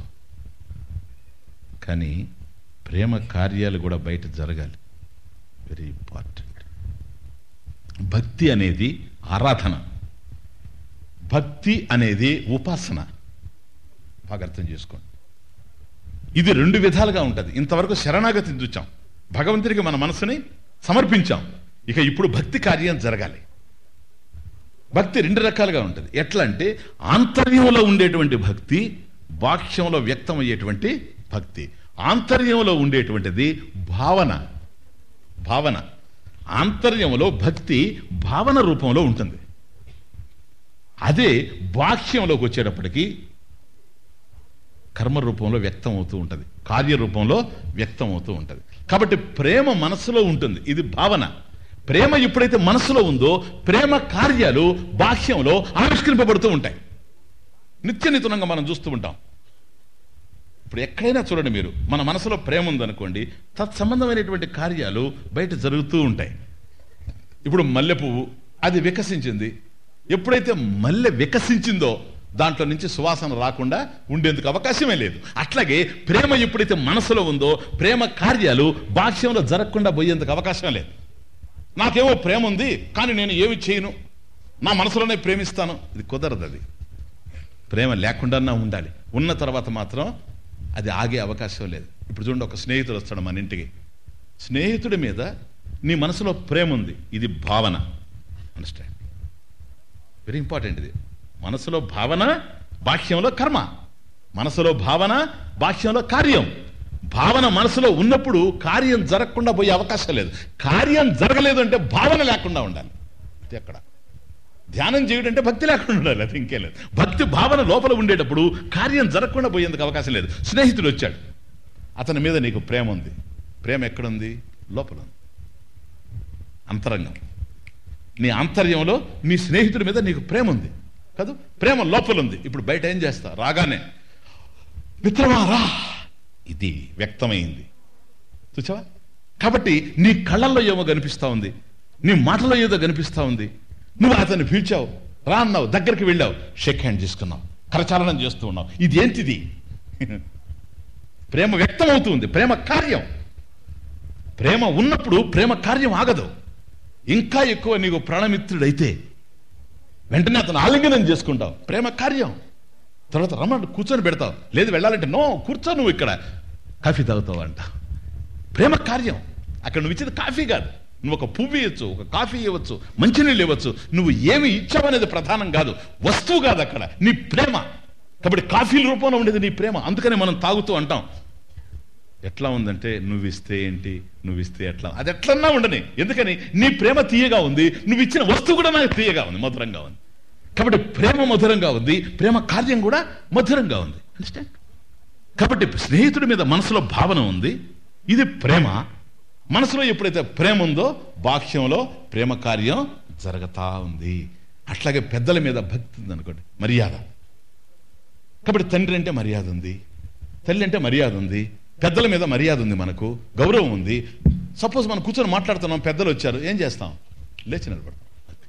కానీ ప్రేమ కార్యాలు కూడా బయట జరగాలి వెరీ ఇంపార్టెంట్ భక్తి అనేది ఆరాధన భక్తి అనేది ఉపాసన బాగా అర్థం చేసుకోండి ఇది రెండు విధాలుగా ఉంటుంది ఇంతవరకు శరణాగతి చూచాం భగవంతుడికి మన మనసుని సమర్పించాం ఇక ఇప్పుడు భక్తి కార్యం జరగాలి భక్తి రెండు రకాలుగా ఉంటుంది ఎట్లా అంటే ఆంతర్యంలో ఉండేటువంటి భక్తి బాహ్యంలో వ్యక్తమయ్యేటువంటి భక్తి ఆంతర్యంలో ఉండేటువంటిది భావన భావన ఆంతర్యంలో భక్తి భావన రూపంలో ఉంటుంది అదే బాహ్యంలోకి వచ్చేటప్పటికి కర్మ రూపంలో వ్యక్తం అవుతూ ఉంటుంది కార్యరూపంలో వ్యక్తం అవుతూ ఉంటుంది కాబట్టి ప్రేమ మనసులో ఉంటుంది ఇది భావన ప్రేమ ఎప్పుడైతే మనసులో ఉందో ప్రేమ కార్యాలు బాహ్యంలో ఆవిష్కరింపబడుతూ ఉంటాయి నిత్య నితునంగా మనం చూస్తూ ఉంటాం ఇప్పుడు ఎక్కడైనా చూడండి మీరు మన మనసులో ప్రేమ ఉందనుకోండి తత్సంబంధమైనటువంటి కార్యాలు బయట జరుగుతూ ఉంటాయి ఇప్పుడు మల్లె పువ్వు అది వికసించింది ఎప్పుడైతే మల్లె వికసించిందో దాంట్లో నుంచి సువాసన రాకుండా ఉండేందుకు అవకాశమే లేదు అట్లాగే ప్రేమ ఎప్పుడైతే మనసులో ఉందో ప్రేమ కార్యాలు బాహ్యంలో జరగకుండా పోయేందుకు అవకాశం లేదు నాకేమో ప్రేమ ఉంది కానీ నేను ఏమి చేయను నా మనసులోనే ప్రేమిస్తాను ఇది కుదరదు అది ప్రేమ లేకుండా ఉండాలి ఉన్న తర్వాత మాత్రం అది ఆగే అవకాశం లేదు ఇప్పుడు చూడండి ఒక స్నేహితుడు వస్తాడు మన ఇంటికి స్నేహితుడి మీద నీ మనసులో ప్రేమ ఉంది ఇది భావన అండర్స్టాండ్ వెరీ ఇంపార్టెంట్ ఇది మనసులో భావన బాహ్యంలో కర్మ మనసులో భావన బాహ్యంలో కార్యం భావన మనసులో ఉన్నప్పుడు కార్యం జరగకుండా పోయే అవకాశం లేదు కార్యం జరగలేదు అంటే భావన లేకుండా ఉండాలి ఇది ఎక్కడ ధ్యానం చేయడం అంటే భక్తి లేకుండా ఉండాలి అది ఇంకే లేదు భక్తి భావన లోపల ఉండేటప్పుడు కార్యం జరగకుండా పోయేందుకు అవకాశం లేదు స్నేహితుడు వచ్చాడు అతని మీద నీకు ప్రేమ ఉంది ప్రేమ ఎక్కడుంది లోపల ఉంది అంతరంగం నీ ఆంతర్యంలో నీ స్నేహితుడి మీద నీకు ప్రేమ ఉంది కాదు ప్రేమ లోపల ఉంది ఇప్పుడు బయట ఏం చేస్తా రాగానే మిత్రమా రా ఇది వ్యక్తమైంది చూసావా కాబట్టి నీ కళ్ళల్లో ఏమో కనిపిస్తా ఉంది నీ మాటలో ఏదో కనిపిస్తా ఉంది నువ్వు అతన్ని పిలిచావు రా అన్నావు దగ్గరికి వెళ్ళావు షేక్ హ్యాండ్ చేసుకున్నావు కరచాలనం చేస్తూ ఉన్నావు ఇది ఏంటిది ప్రేమ వ్యక్తం అవుతుంది ప్రేమ కార్యం ప్రేమ ఉన్నప్పుడు ప్రేమ కార్యం ఆగదు ఇంకా ఎక్కువ నీకు ప్రాణమిత్రుడైతే వెంటనే అతను ఆలింగనం చేసుకుంటావు ప్రేమ కార్యం తర్వాత రమ్మని కూర్చొని పెడతావు లేదు వెళ్ళాలంటే నో కూర్చో నువ్వు ఇక్కడ కాఫీ తాగుతావు అంట ప్రేమ కార్యం అక్కడ నువ్వు ఇచ్చేది కాఫీ కాదు నువ్వు ఒక పువ్వు ఇవ్వచ్చు ఒక కాఫీ ఇవ్వచ్చు మంచినీళ్ళు ఇవ్వచ్చు నువ్వు ఏమి ఇచ్చావనేది ప్రధానం కాదు వస్తువు కాదు అక్కడ నీ ప్రేమ కాబట్టి కాఫీల రూపంలో ఉండేది నీ ప్రేమ అందుకనే మనం తాగుతూ అంటాం ఎట్లా ఉందంటే నువ్వు ఇస్తే ఏంటి నువ్వు ఇస్తే ఎట్లా అది ఎట్లన్నా ఉండని ఎందుకని నీ ప్రేమ తీయగా ఉంది నువ్వు ఇచ్చిన వస్తువు కూడా నాకు తీయగా ఉంది మధురంగా ఉంది కాబట్టి ప్రేమ మధురంగా ఉంది ప్రేమ కార్యం కూడా మధురంగా ఉంది అండర్స్టాండ్ కాబట్టి స్నేహితుడి మీద మనసులో భావన ఉంది ఇది ప్రేమ మనసులో ఎప్పుడైతే ప్రేమ ఉందో బాహ్యంలో ప్రేమ కార్యం జరగతా ఉంది అట్లాగే పెద్దల మీద భక్తి ఉంది అనుకోండి మర్యాద కాబట్టి తండ్రి అంటే మర్యాద ఉంది తల్లి అంటే మర్యాద ఉంది పెద్దల మీద మర్యాద ఉంది మనకు గౌరవం ఉంది సపోజ్ మనం కూర్చొని మాట్లాడుతున్నాం పెద్దలు వచ్చారు ఏం చేస్తాం లేచి నిలబడతాం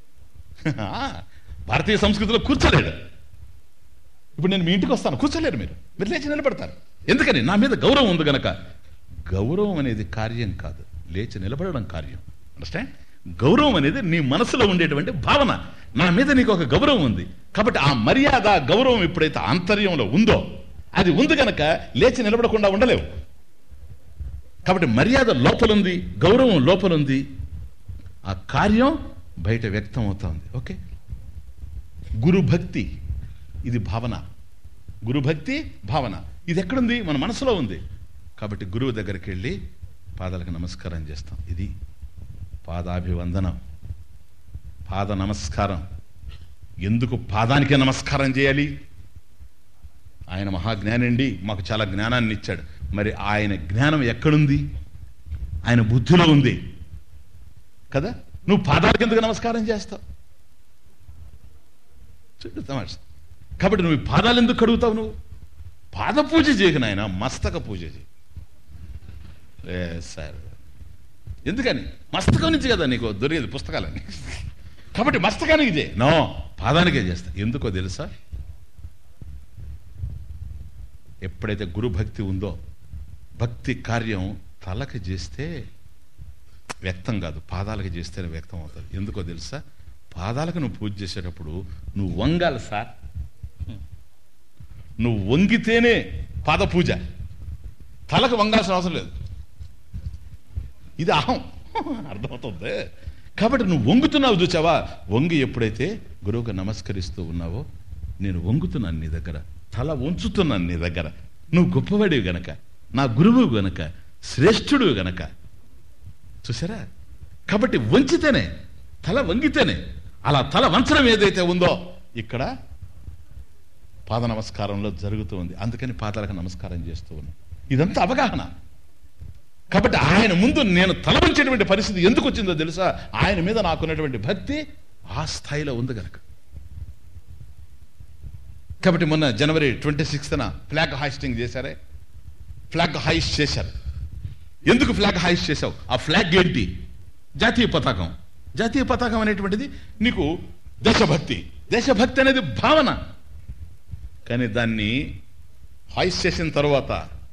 ఆ, భారతీయ సంస్కృతిలో కూర్చోలేడు ఇప్పుడు నేను మీ ఇంటికి వస్తాను కూర్చోలేరు మీరు మీరు లేచి నిలబడతారు ఎందుకని నా మీద గౌరవం ఉంది గనక గౌరవం అనేది కార్యం కాదు లేచి నిలబడడం కార్యం అండర్స్టాండ్ గౌరవం అనేది నీ మనసులో ఉండేటువంటి భావన నా మీద నీకు ఒక గౌరవం ఉంది కాబట్టి ఆ మర్యాద గౌరవం ఎప్పుడైతే ఆంతర్యంలో ఉందో అది ఉంది గనక లేచి నిలబడకుండా ఉండలేవు కాబట్టి మర్యాద లోపలుంది గౌరవం లోపలుంది ఆ కార్యం బయట వ్యక్తం అవుతా ఉంది ఓకే గురు భక్తి ఇది భావన గురు భక్తి భావన ఇది ఎక్కడుంది మన మనసులో ఉంది కాబట్టి గురువు దగ్గరికి వెళ్ళి పాదాలకు నమస్కారం చేస్తాం ఇది పాదాభివందనం పాద నమస్కారం ఎందుకు పాదానికే నమస్కారం చేయాలి ఆయన మహాజ్ఞానండి మాకు చాలా జ్ఞానాన్ని ఇచ్చాడు మరి ఆయన జ్ఞానం ఎక్కడుంది ఆయన బుద్ధిలో ఉంది కదా నువ్వు పాదాలకు ఎందుకు నమస్కారం చేస్తావు చూడు తమాషా కాబట్టి నువ్వు ఈ పాదాలు ఎందుకు కడుగుతావు నువ్వు పాద పూజ చేయకు నాయన మస్తక పూజ చేయి ఏ సార్ ఎందుకని మస్తకం నుంచి కదా నీకు దొరికేది పుస్తకాలని కాబట్టి మస్తకానికి చేయి నో పాదానికే చేస్తా ఎందుకో తెలుసా ఎప్పుడైతే గురు భక్తి ఉందో భక్తి కార్యం తలకి చేస్తే వ్యక్తం కాదు పాదాలకి చేస్తేనే వ్యక్తం అవుతుంది ఎందుకో తెలుసా పాదాలకు నువ్వు పూజ చేసేటప్పుడు నువ్వు వంగాలి సార్ నువ్వు వంగితేనే పాద పూజ తలకు వంగాల్సిన అవసరం లేదు ఇది అహం అర్థమవుతుంది కాబట్టి నువ్వు వంగుతున్నావు చూచావా వంగి ఎప్పుడైతే గురువుగా నమస్కరిస్తూ ఉన్నావో నేను వంగుతున్నాను నీ దగ్గర తల ఉంచుతున్నాను నీ దగ్గర నువ్వు గొప్పవాడివి గనక నా గురువు గనక శ్రేష్ఠుడు గనక చూసారా కాబట్టి వంచితేనే తల వంగితేనే అలా తల వంచడం ఏదైతే ఉందో ఇక్కడ పాద నమస్కారంలో జరుగుతూ ఉంది అందుకని పాదాలకు నమస్కారం చేస్తూ ఉన్నాం ఇదంతా అవగాహన కాబట్టి ఆయన ముందు నేను తల వంచేటువంటి పరిస్థితి ఎందుకు వచ్చిందో తెలుసా ఆయన మీద నాకున్నటువంటి భక్తి ఆ స్థాయిలో ఉంది గనక కాబట్టి మొన్న జనవరి ట్వంటీ సిక్స్త్న ఫ్లాగ్ హాయిస్టింగ్ చేశారే ఫ్లాగ్ హాయిస్ట్ చేశారు ఎందుకు ఫ్లాగ్ హాయిస్ట్ చేశావు ఆ ఫ్లాగ్ ఏంటి జాతీయ పతాకం జాతీయ పతాకం అనేటువంటిది నీకు దేశభక్తి దేశభక్తి అనేది భావన కానీ దాన్ని హాయిస్ చేసిన తర్వాత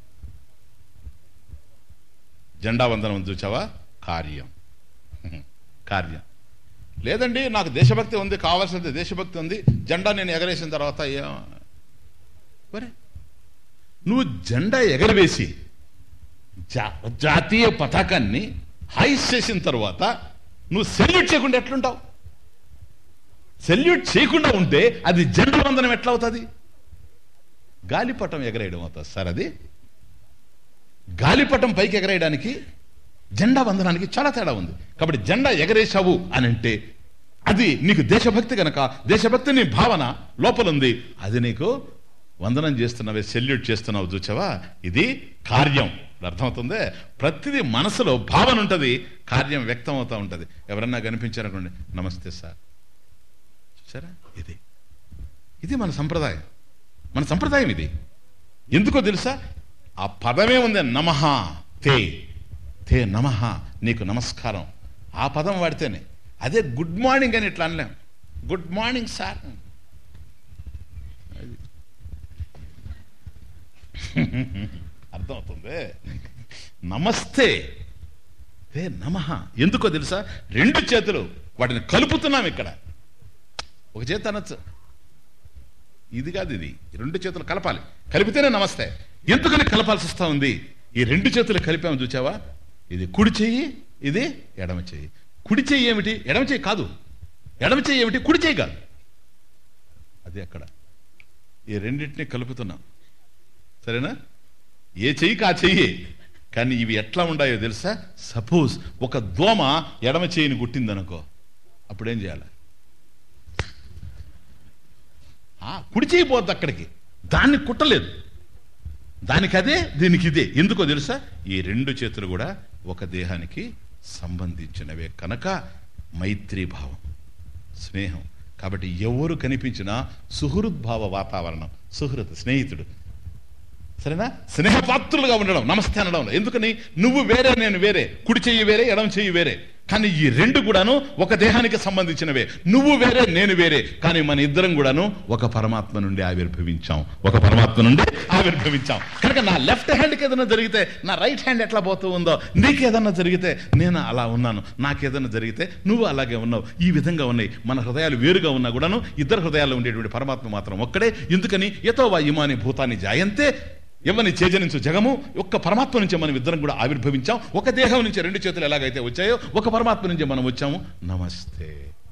జెండా వందనం చూచావా కార్యం కార్యం లేదండి నాకు దేశభక్తి ఉంది కావాల్సింది దేశభక్తి ఉంది జెండా నేను ఎగరేసిన తర్వాత ఏ- మరి నువ్వు జెండా ఎగరవేసి జా- జాతీయ పతాకాన్ని హైస్ చేసిన తర్వాత నువ్వు సెల్యూట్ చేయకుండా ఎట్లుంటావు సెల్యూట్ చేయకుండా ఉంటే అది జెండా వందనం ఎట్లా అవుతుంది గాలిపటం ఎగరేయడం అవుతుంది సార్ అది గాలిపటం పైకి ఎగరేయడానికి జెండా వందనానికి చాలా తేడా ఉంది కాబట్టి జెండా ఎగరేశావు అని అంటే అది నీకు దేశభక్తి గనక దేశభక్తి నీ భావన లోపల ఉంది అది నీకు వందనం చేస్తున్నావే సెల్యూట్ చేస్తున్నావు చూచావా ఇది కార్యం అర్థమవుతుంది ప్రతిదీ మనసులో భావన ఉంటుంది కార్యం వ్యక్తం అవుతా ఉంటుంది ఎవరన్నా కనిపించారనుకోండి నమస్తే సార్ చూసారా ఇది ఇది మన సంప్రదాయం మన సంప్రదాయం ఇది ఎందుకో తెలుసా ఆ పదమే ఉంది నమః తే తే నమః నీకు నమస్కారం ఆ పదం వాడితేనే అదే గుడ్ మార్నింగ్ అని ఇట్లా అనలేం గుడ్ మార్నింగ్ సార్ అది. అర్థమవుతుంది నమస్తే తే నమః ఎందుకో తెలుసా రెండు చేతులు వాటిని కలుపుతున్నాం ఇక్కడ ఒక చేతి అనొచ్చు ఇది కాదు ఇది రెండు చేతులు కలపాలి కలిపితేనే నమస్తే ఎందుకని కలపాల్సి వస్తా ఉంది ఈ రెండు చేతులు కలిపాము చూచావా ఇది కుడి చెయ్యి ఇది ఎడమ చెయ్యి కుడి చెయ్యి ఏమిటి ఎడమ చెయ్యి కాదు ఎడమ చెయ్యి ఏమిటి కుడి చెయ్యి కాదు అది అక్కడ ఈ రెండింటిని కలుపుతున్నాం సరేనా ఏ చెయ్యికి ఆ చెయ్యి కానీ ఇవి ఎట్లా ఉండాయో తెలుసా సపోజ్ ఒక దోమ ఎడమ చెయ్యిని కుట్టిందనుకో అప్పుడేం చేయాలి ఆ, కుడి చేయి పోద్ది అక్కడికి దాన్ని కుట్టలేదు దానికి అదే దీనికి ఇదే ఎందుకో తెలుసా ఈ రెండు చేతులు కూడా ఒక దేహానికి సంబంధించినవే కనుక మైత్రీ భావం స్నేహం కాబట్టి ఎవరు కనిపించినా సుహృద్భావ వాతావరణం సుహృత్ స్నేహితుడు సరేనా స్నేహపాత్రులుగా ఉండడం నమస్తే అనడం ఎందుకని నువ్వు వేరే నేను వేరే కుడి చెయ్యి వేరే ఎడమ చెయ్యి వేరే కానీ ఈ రెండు కూడాను ఒక దేహానికి సంబంధించినవే నువ్వు వేరే నేను వేరే కానీ మన ఇద్దరం కూడాను ఒక పరమాత్మ నుండి ఆవిర్భవించాం ఒక పరమాత్మ నుండి ఆవిర్భవించాం కనుక నా లెఫ్ట్ హ్యాండ్కి ఏదైనా జరిగితే నా రైట్ హ్యాండ్ ఎట్లా పోతూ ఉందో నీకు ఏదన్నా జరిగితే నేను అలా ఉన్నాను నాకేదన్నా జరిగితే నువ్వు అలాగే ఉన్నావు ఈ విధంగా ఉన్నాయి మన హృదయాలు వేరుగా ఉన్నా కూడాను ఇద్దరు హృదయాల్లో ఉండేటువంటి పరమాత్మ మాత్రం ఒక్కడే ఎందుకని ఎతో వా ఇమాని భూతాన్ని జాయంతే ఎవరిని చేజనించు జగము ఒక్క పరమాత్మ నుంచి మనం ఇద్దరం కూడా ఆవిర్భవించాం ఒక దేహం నుంచి రెండు చేతులు ఎలాగైతే వచ్చాయో ఒక పరమాత్మ నుంచి మనం వచ్చాము నమస్తే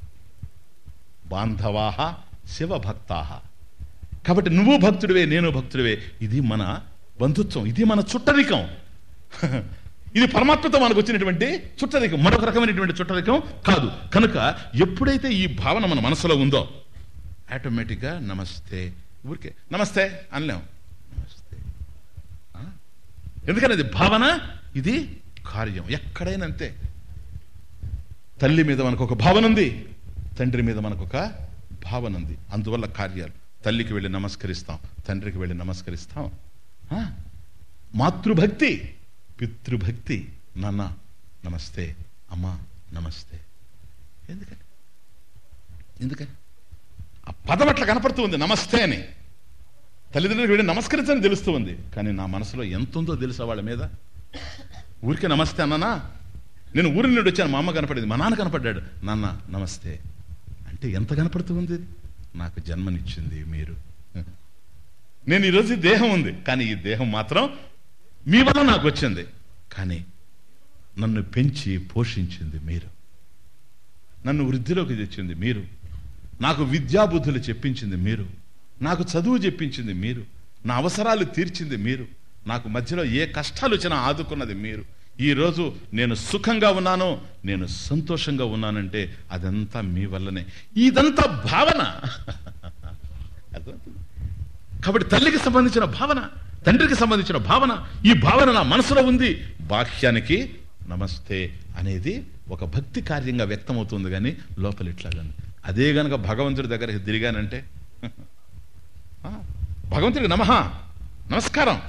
బాంధవాహ శివభక్తాహ కాబట్టి నువ్వు భక్తుడివే నేను భక్తుడివే ఇది మన బంధుత్వం ఇది మన చుట్టరికం ఇది పరమాత్మతో మనకు వచ్చినటువంటి చుట్టరికం మరొక రకమైనటువంటి చుట్టరికం కాదు కనుక ఎప్పుడైతే ఈ భావన మన మనసులో ఉందో ఆటోమేటిక్గా నమస్తే ఊరికే నమస్తే అనలేం నమస్తే ఆ? ఎందుకని అది భావన ఇది కార్యం ఎక్కడైనా అంతే తల్లి మీద మనకు ఒక భావన ఉంది తండ్రి మీద మనకు ఒక భావన ఉంది అందువల్ల కార్యాలు తల్లికి వెళ్ళి నమస్కరిస్తాం తండ్రికి వెళ్ళి నమస్కరిస్తాం ఆ? మాతృభక్తి పితృభక్తి నాన్న నమస్తే అమ్మా నమస్తే ఎందుకని ఎందుకని ఆ పదం అట్లా కనపడుతూ ఉంది నమస్తే అని తల్లిదండ్రులకు వెళ్ళి నమస్కరించని తెలుస్తూ ఉంది కానీ నా మనసులో ఎంత ఉందో తెలుసా వాళ్ళ మీద ఊరికే నమస్తే అన్నానా నేను ఊరి నుండి వచ్చాను మా అమ్మ కనపడేది మా నాన్న కనపడ్డాడు నాన్న నమస్తే అంటే ఎంత కనపడుతూ ఉంది ఇది? నాకు జన్మనిచ్చింది మీరు నేను ఈరోజు ఈ దేహం ఉంది కానీ ఈ దేహం మాత్రం మీ వల్ల నాకు వచ్చింది కానీ నన్ను పెంచి పోషించింది మీరు నన్ను వృద్ధిలోకి తెచ్చింది మీరు నాకు విద్యాబుద్ధులు చెప్పించింది మీరు నాకు చదువు చెప్పించింది మీరు నా అవసరాలు తీర్చింది మీరు నాకు మధ్యలో ఏ కష్టాలు వచ్చినా ఆదుకున్నది మీరు ఈ రోజు నేను సుఖంగా ఉన్నాను నేను సంతోషంగా ఉన్నానంటే అదంతా మీ వల్లనే ఇదంతా భావన అర్థమవుతుందా? కాబట్టి తల్లికి సంబంధించిన భావన తండ్రికి సంబంధించిన భావన ఈ భావన నా మనసులో ఉంది బాహ్యానికి నమస్తే అనేది ఒక భక్తి కార్యంగా వ్యక్తమవుతుంది కానీ లోపల ఇట్లాగా ఉంది. అదే గనక భగవంతుడి దగ్గరికి తిరిగానంటే ఆ, భగవంతుడికి నమః నమస్కారం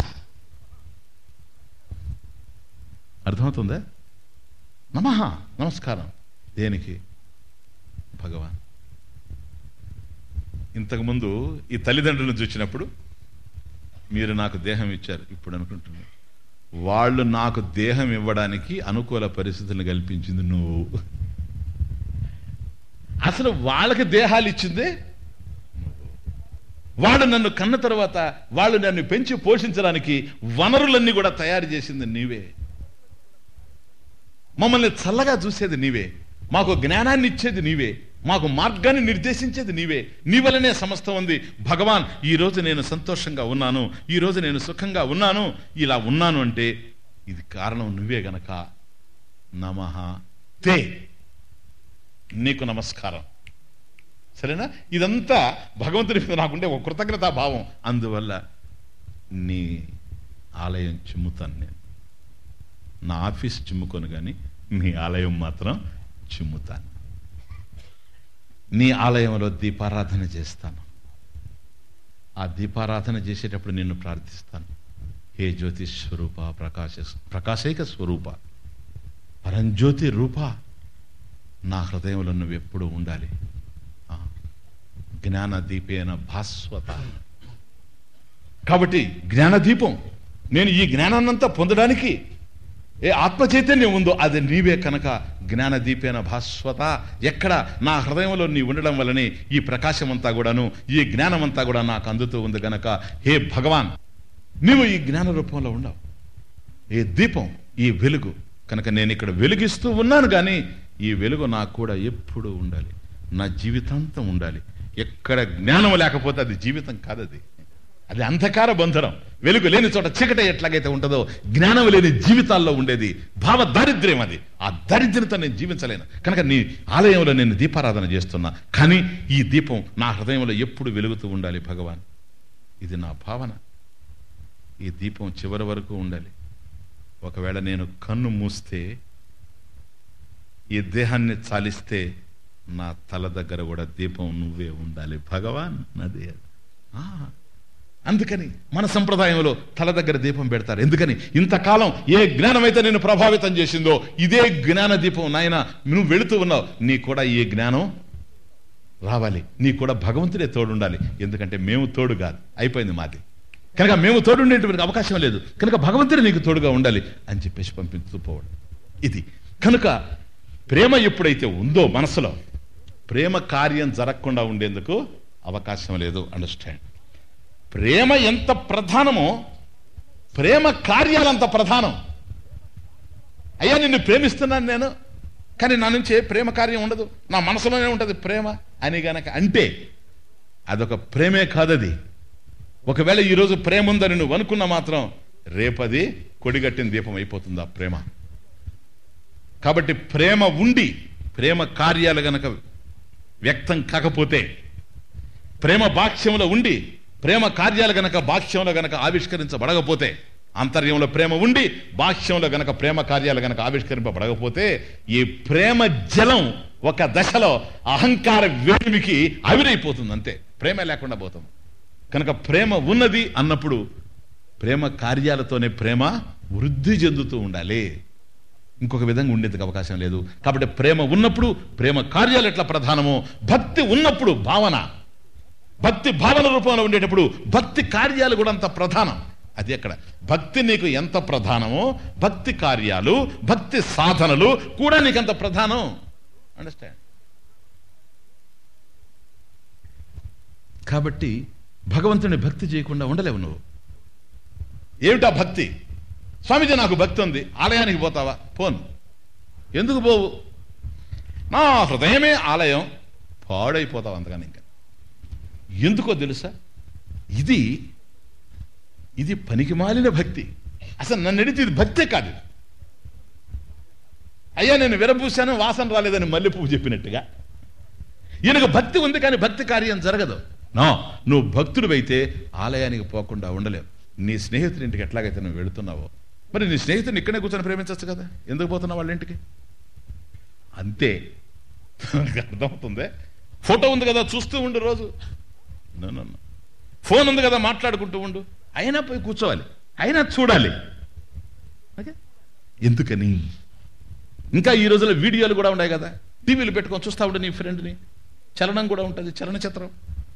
అర్థమవుతుందా నమః నమస్కారం దేనికి భగవాన్ ఇంతకుముందు ఈ తల్లిదండ్రులను చూసినప్పుడు మీరు నాకు దేహం ఇచ్చారు ఇప్పుడు అనుకుంటున్నా వాళ్ళు నాకు దేహం ఇవ్వడానికి అనుకూల పరిస్థితులను కల్పించింది నువ్వు అసలు వాళ్ళకి దేహాలు ఇచ్చిందే వాళ్ళు నన్ను కన్న తర్వాత వాళ్ళు నన్ను పెంచి పోషించడానికి వనరులన్నీ కూడా తయారు చేసింది నీవే మమ్మల్ని చల్లగా చూసేది నీవే మాకు జ్ఞానాన్ని ఇచ్చేది నీవే మాకు మార్గాన్ని నిర్దేశించేది నీవే నీ వలనే సమస్తం ఉంది భగవాన్ ఈ రోజు నేను సంతోషంగా ఉన్నాను ఈ రోజు నేను సుఖంగా ఉన్నాను ఇలా ఉన్నాను అంటే ఇది కారణం నువ్వే గనక నమః తే నీకు నమస్కారం సరేనా ఇదంతా భగవంతుడి మీద నాకుండే ఒక కృతజ్ఞతా భావం అందువల్ల నీ ఆలయం చిమ్ముతాను నేను నా ఆఫీస్ చిమ్ముకొని కానీ నీ ఆలయం మాత్రం చిమ్ముతాను నీ ఆలయంలో దీపారాధన చేస్తాను ఆ దీపారాధన చేసేటప్పుడు నిన్ను ప్రార్థిస్తాను హే జ్యోతి స్వరూప ప్రకాశ ప్రకాశైక స్వరూప పరంజ్యోతి రూప నా హృదయంలో నువ్వు ఎప్పుడూ ఉండాలి ఆ, జ్ఞాన దీపేన భాస్వత కాబట్టి జ్ఞాన దీపం నేను ఈ జ్ఞానాన్నంతా పొందడానికి ఏ ఆత్మ చైతన్యం ఉందో అది నీవే కనుక జ్ఞాన దీపేన భాస్వత ఎక్కడ నా హృదయంలో నీ ఉండడం వల్లనే ఈ ప్రకాశం అంతా కూడాను ఈ జ్ఞానం అంతా కూడా నాకు అందుతూ ఉంది గనక హే భగవాన్ నీవు ఈ జ్ఞాన రూపంలో ఉండవు ఈ దీపం ఈ వెలుగు కనుక నేను ఇక్కడ వెలిగిస్తూ ఉన్నాను కానీ ఈ వెలుగు నాకు కూడా ఎప్పుడూ ఉండాలి నా జీవితాంతం ఉండాలి ఎక్కడ జ్ఞానం లేకపోతే అది జీవితం కాదది అది అంధకార బంధనం వెలుగు లేని చోట చీకట ఎట్లాగైతే ఉంటుందో జ్ఞానం లేని జీవితాల్లో ఉండేది భావ దారిద్ర్యం అది ఆ దారిద్ర్యంతో నేను జీవించలేను కనుక నీ ఆలయంలో నేను దీపారాధన చేస్తున్నా కానీ ఈ దీపం నా హృదయంలో ఎప్పుడు వెలుగుతూ ఉండాలి భగవాన్ ఇది నా భావన ఈ దీపం చివరి వరకు ఉండాలి ఒకవేళ నేను కన్ను మూస్తే ఈ దేహాన్ని చాలిస్తే నా తల దగ్గర కూడా దీపం నువ్వే ఉండాలి భగవాన్ నదే ఆ, అందుకని మన సంప్రదాయంలో తల దగ్గర దీపం పెడతారు ఎందుకని ఇంతకాలం ఏ జ్ఞానం అయితే నేను ప్రభావితం చేసిందో ఇదే జ్ఞాన దీపం నాయన నువ్వు వెళుతూ ఉన్నావు నీ కూడా ఈ జ్ఞానం రావాలి నీ కూడా భగవంతుడే తోడు ఉండాలి ఎందుకంటే మేము తోడు కాదు అయిపోయింది మాది కనుక మేము తోడు ఉండేటువంటి అవకాశం లేదు కనుక భగవంతుడే నీకు తోడుగా ఉండాలి అని చెప్పేసి పంపిస్తూ పోవడం ఇది కనుక ప్రేమ ఎప్పుడైతే ఉందో మనసులో ప్రేమ కార్యం జరగకుండా ఉండేందుకు అవకాశం లేదు అండర్స్టాండ్ ప్రేమ ఎంత ప్రధానమో ప్రేమ కార్యాలంత ప్రధానం అయ్యా నిన్ను ప్రేమిస్తున్నాను నేను కానీ నా నుంచి ఏ ప్రేమ కార్యం ఉండదు నా మనసులోనే ఉంటుంది ప్రేమ అని గనక అంటే అదొక ప్రేమే కాదది ఒకవేళ ఈరోజు ప్రేమ ఉందని నువ్వు అనుకున్న మాత్రం రేపది కొడిగట్టిన దీపం అయిపోతుంది ఆ ప్రేమ కాబట్టి ప్రేమ ఉండి ప్రేమ కార్యాలు గనక వ్యక్తం కాకపోతే ప్రేమ బాక్ష్యంలో ఉండి ప్రేమ కార్యాలు గనక బాక్ష్యంలో గనక ఆవిష్కరించబడకపోతే అంతర్యంలో ప్రేమ ఉండి బాక్ష్యంలో గనక ప్రేమ కార్యాలు గనక ఆవిష్కరింపబడకపోతే ఈ ప్రేమ జలం ఒక దశలో అహంకార వేడిమికి ఆవిరైపోతుంది అంతే ప్రేమ లేకుండా పోతాం కనుక ప్రేమ ఉన్నది అన్నప్పుడు ప్రేమ కార్యాలతోనే ప్రేమ వృద్ధి చెందుతూ ఉండాలి ఇంకొక విధంగా ఉండేందుకు అవకాశం లేదు కాబట్టి ప్రేమ ఉన్నప్పుడు ప్రేమ కార్యాలు ఎట్లా ప్రధానమో భక్తి ఉన్నప్పుడు భావన భక్తి భావన రూపంలో ఉండేటప్పుడు భక్తి కార్యాలు కూడా అంత ప్రధానం అది అక్కడ భక్తి నీకు ఎంత ప్రధానమో భక్తి కార్యాలు భక్తి సాధనలు కూడా నీకు అంత ప్రధానం అండర్స్టాండ్ కాబట్టి భగవంతుని భక్తి చేయకుండా ఉండలేవు నువ్వు ఏమిటా భక్తి స్వామీజీ నాకు భక్తి ఉంది ఆలయానికి పోతావా పోను ఎందుకు పోవు నా హృదయమే ఆలయం పాడైపోతావు అంతగాని ఇంకా ఎందుకో తెలుసా ఇది ఇది పనికిమాలిన భక్తి అసలు నన్ను అడిగితే ఇది భక్తే కాదు ఇది. అయ్యా నేను విరబూశాను వాసన రాలేదని మల్లె పువ్వు చెప్పినట్టుగా ఈయనకు భక్తి ఉంది కానీ భక్తి కార్యం జరగదు నో నువ్వు భక్తుడివైతే ఆలయానికి పోకుండా ఉండలేవు నీ స్నేహితుడి ఇంటికి ఎట్లాగైతే నువ్వు వెళుతున్నావో మరి నీ స్నేహితుడిని ఇక్కడే కూర్చొని ప్రేమించవచ్చు కదా ఎందుకు పోతున్నావు వాళ్ళ ఇంటికి అంతే నీకు అర్థమవుతుంది ఫోటో ఉంది కదా చూస్తూ ఉండు రోజు No, no, no. ఫోన్ ఉంది కదా మాట్లాడుకుంటూ ఉండు అయినా పోయి కూర్చోవాలి అయినా చూడాలి ఓకే ఎందుకని ఇంకా ఈ రోజుల్లో వీడియోలు కూడా ఉన్నాయి కదా టీవీలు పెట్టుకొని చూస్తా ఉండే నీ ఫ్రెండ్ని చలనం కూడా ఉంటుంది చలనచిత్రం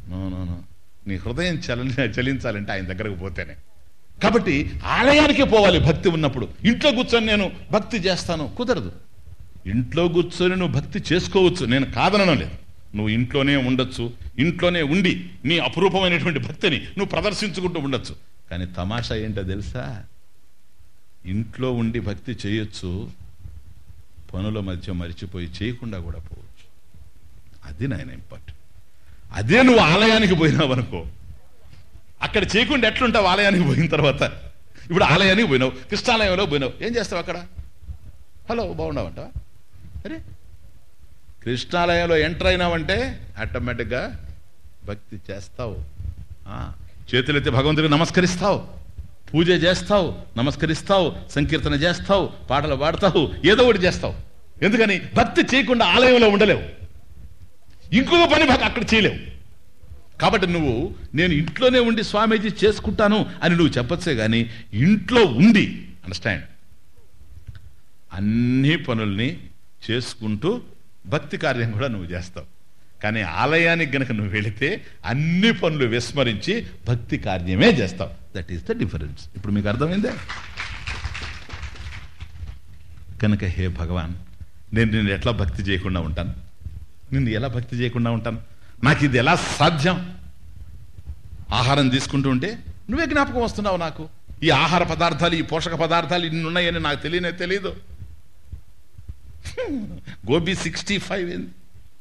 నో నో నో నీ హృదయం చల చలించాలంటే ఆయన దగ్గరకు పోతేనే కాబట్టి ఆలయానికి పోవాలి భక్తి ఉన్నప్పుడు ఇంట్లో కూర్చొని నేను భక్తి చేస్తాను కుదరదు ఇంట్లో కూర్చొని నువ్వు భక్తి చేసుకోవచ్చు నేను కాదనడం లేదు నువ్వు ఇంట్లోనే ఉండొచ్చు ఇంట్లోనే ఉండి నీ అపురూపమైనటువంటి భక్తిని నువ్వు ప్రదర్శించుకుంటూ ఉండొచ్చు కానీ తమాషా ఏంటో తెలుసా ఇంట్లో ఉండి భక్తి చేయొచ్చు పనుల మధ్య మరిచిపోయి చేయకుండా కూడా పోవచ్చు అది నాయన ఇంపార్టెంట్ అదే నువ్వు ఆలయానికి పోయినావు అనుకో అక్కడ చేయకుండా ఎట్లుంటావు ఆలయానికి పోయిన తర్వాత ఇప్పుడు ఆలయానికి పోయినావు కృష్ణాలయంలో పోయినావు ఏం చేస్తావు అక్కడ హలో బాగున్నావంట అరే కృష్ణాలయంలో ఎంటర్ అయినావంటే ఆటోమేటిక్గా భక్తి చేస్తావు ఆ, చేతులెత్తి భగవంతుడికి నమస్కరిస్తావు పూజ చేస్తావు నమస్కరిస్తావు సంకీర్తన చేస్తావు పాటలు పాడతావు ఏదో ఒకటి చేస్తావు ఎందుకని భక్తి చేయకుండా ఆలయంలో ఉండలేవు ఇంకొక పని భక్తి అక్కడ చేయలేవు కాబట్టి నువ్వు నేను ఇంట్లోనే ఉండి స్వామీజీ చేసుకుంటాను అని నువ్వు చెప్పొచ్చే కానీ ఇంట్లో ఉండి అండర్స్టాండ్ అన్ని పనుల్ని చేసుకుంటూ భక్తి కార్యం కూడా నువ్వు చేస్తావు కానీ ఆలయానికి గనక నువ్వు వెళితే అన్ని పనులు విస్మరించి భక్తి కార్యమే చేస్తావు దట్ ఈస్ ద డిఫరెన్స్ ఇప్పుడు మీకు అర్థమైందే కనుక హే భగవాన్ నేను నిన్ను ఎట్లా భక్తి చేయకుండా ఉంటాను నిన్ను ఎలా భక్తి చేయకుండా ఉంటాను నాకు ఇది ఎలా సాధ్యం ఆహారం తీసుకుంటూ ఉంటే నువ్వే జ్ఞాపకం వస్తున్నావు నాకు ఈ ఆహార పదార్థాలు ఈ పోషక పదార్థాలు ఇన్ని ఉన్నాయని నాకు తెలియనే తెలియదు గోబీ సిక్స్టీ ఫైవ్ ఏంది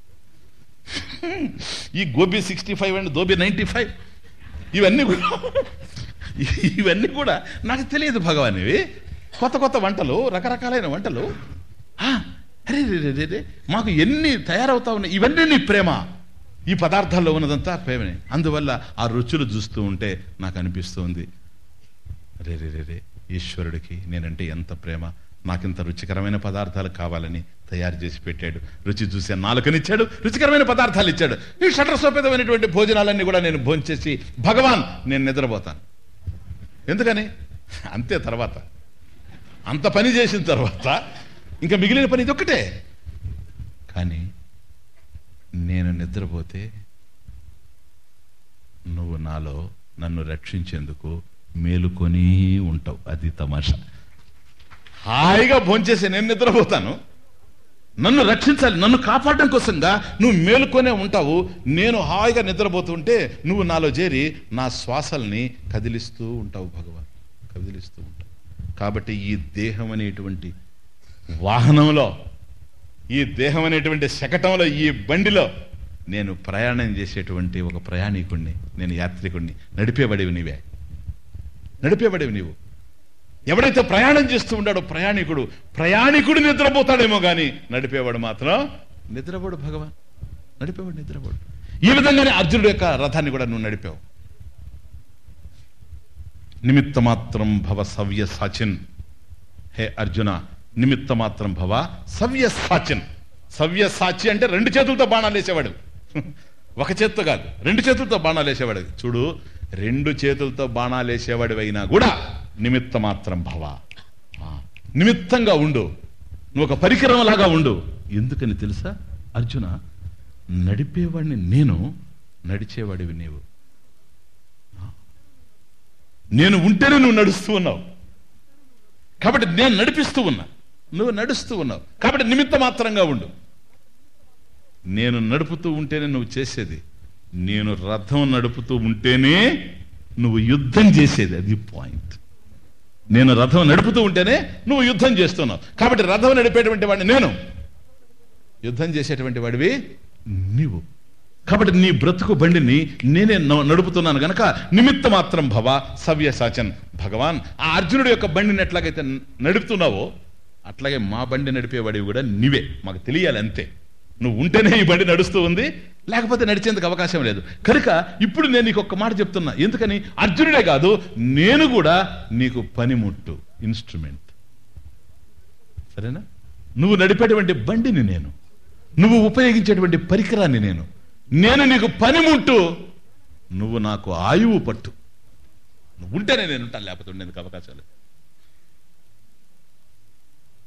ఈ gobi sixty five and gobi ninety five ఇవన్నీ కూడా ఇవన్నీ కూడా నాకు తెలియదు భగవాన్ ఇవి కొత్త కొత్త వంటలు రకరకాలైన వంటలు ఆ, అరే రే, రే, రే, రే, మాకు ఎన్ని తయారవుతా ఉన్నాయి ఇవన్నీ నీ ప్రేమ ఈ పదార్థాల్లో ఉన్నదంతా ప్రేమనే అందువల్ల ఆ రుచులు చూస్తూ ఉంటే నాకు అనిపిస్తుంది రే రే రే రే ఈశ్వరుడికి నేనంటే ఎంత ప్రేమ నాకింత రుచికరమైన పదార్థాలు కావాలని తయారు చేసి పెట్టాడు రుచి చూసే నాలుకనిచ్చాడు రుచికరమైన పదార్థాలు ఇచ్చాడు ఈ షటరసోపేతమైనటువంటి భోజనాలన్నీ కూడా నేను భోంచేసి భగవాన్ నేను నిద్రపోతాను ఎందుకని అంతే తర్వాత అంత పని చేసిన తర్వాత ఇంకా మిగిలిన పని ఇది ఒక్కటే కానీ నేను నిద్రపోతే నువ్వు నాలో నన్ను రక్షించేందుకు మేలుకొని ఉంటావు అది తమాషా హాయిగా భోంచేసి నేను నిద్రపోతాను నన్ను రక్షించాలి నన్ను కాపాడడం కోసంగా నువ్వు మేలుకొనే ఉంటావు నేను హాయిగా నిద్రపోతుంటే నువ్వు నాలో చేరి నా శ్వాసల్ని కదిలిస్తూ ఉంటావు భగవాన్ కదిలిస్తూ ఉంటావు కాబట్టి ఈ దేహం అనేటువంటి వాహనంలో ఈ దేహం అనేటువంటి శకటంలో ఈ బండిలో నేను ప్రయాణం చేసేటువంటి ఒక ప్రయాణికుణ్ణి నేను యాత్రికుణ్ణి నడిపేవాడివి నీవే నడిపేవాడివి నీవు ఎవడైతే ప్రయాణం చేస్తూ ఉన్నాడో ప్రయాణికుడు ప్రయాణికుడు నిద్రపోతాడేమో కానీ నడిపేవాడు మాత్రం నిద్రపోడు భగవాన్ నడిపేవాడు నిద్రపోడు ఈ విధంగానే అర్జునుడు యొక్క రథాన్ని కూడా నువ్వు నడిపావు నిమిత్త మాత్రం భవ సవ్య సాచిన్ హే అర్జున నిమిత్త మాత్రం భవ సవ్య సాచిన్ సవ్య సాచి అంటే రెండు చేతులతో బాణాలు వేసేవాడు ఒక చేత్తో కాదు రెండు చేతులతో బాణాలు వేసేవాడు చూడు రెండు చేతులతో బాణాలు వేసేవాడు అయినా కూడా నిమిత్త మాత్రం భవ ఆ, నిమిత్తంగా ఉండు నువ్వు ఒక పరికరం లాగా ఉండు ఎందుకని తెలుసా అర్జున నడిపేవాడిని నేను నడిచేవాడివి నీవు నేను ఉంటేనే నువ్వు నడుస్తూ ఉన్నావు కాబట్టి నేను నడిపిస్తూ ఉన్నా నువ్వు నడుస్తూ ఉన్నావు కాబట్టి నిమిత్త మాత్రంగా ఉండు నేను నడుపుతూ ఉంటేనే నువ్వు చేసేది నేను రథం నడుపుతూ ఉంటేనే నువ్వు యుద్ధం చేసేది అది పాయింట్ నేను రథం నడుపుతూ ఉంటేనే నువ్వు యుద్ధం చేస్తున్నావు కాబట్టి రథం నడిపేటువంటి వాడిని నేను యుద్ధం చేసేటువంటి వాడివి నీవు కాబట్టి నీ బ్రతుకు బండిని నేనే న- నడుపుతున్నాను గనక నిమిత్త మాత్రం భవ సవ్య సాచన్ భగవాన్ ఆ అర్జునుడి యొక్క బండిని ఎట్లాగైతే న- నడుపుతున్నావో అట్లాగే మా బండి నడిపేవాడివి కూడా నీవే మాకు తెలియాలి అంతే నువ్వు ఉంటేనే ఈ బండి నడుస్తూ ఉంది లేకపోతే నడిచేందుకు అవకాశం లేదు కనుక ఇప్పుడు నేను నీకు ఒక్క మాట చెప్తున్నా ఎందుకని అర్జునుడే కాదు నేను కూడా నీకు పనిముట్టు ఇన్స్ట్రుమెంట్ సరేనా నువ్వు నడిపేటువంటి బండిని నేను నువ్వు ఉపయోగించేటువంటి పరికరాన్ని నేను నేను నీకు పనిముట్టు నువ్వు నాకు ఆయువు పట్టు నువ్వు ఉంటేనే నేను ఉంటాను లేకపోతే ఉండేందుకు అవకాశం లేదు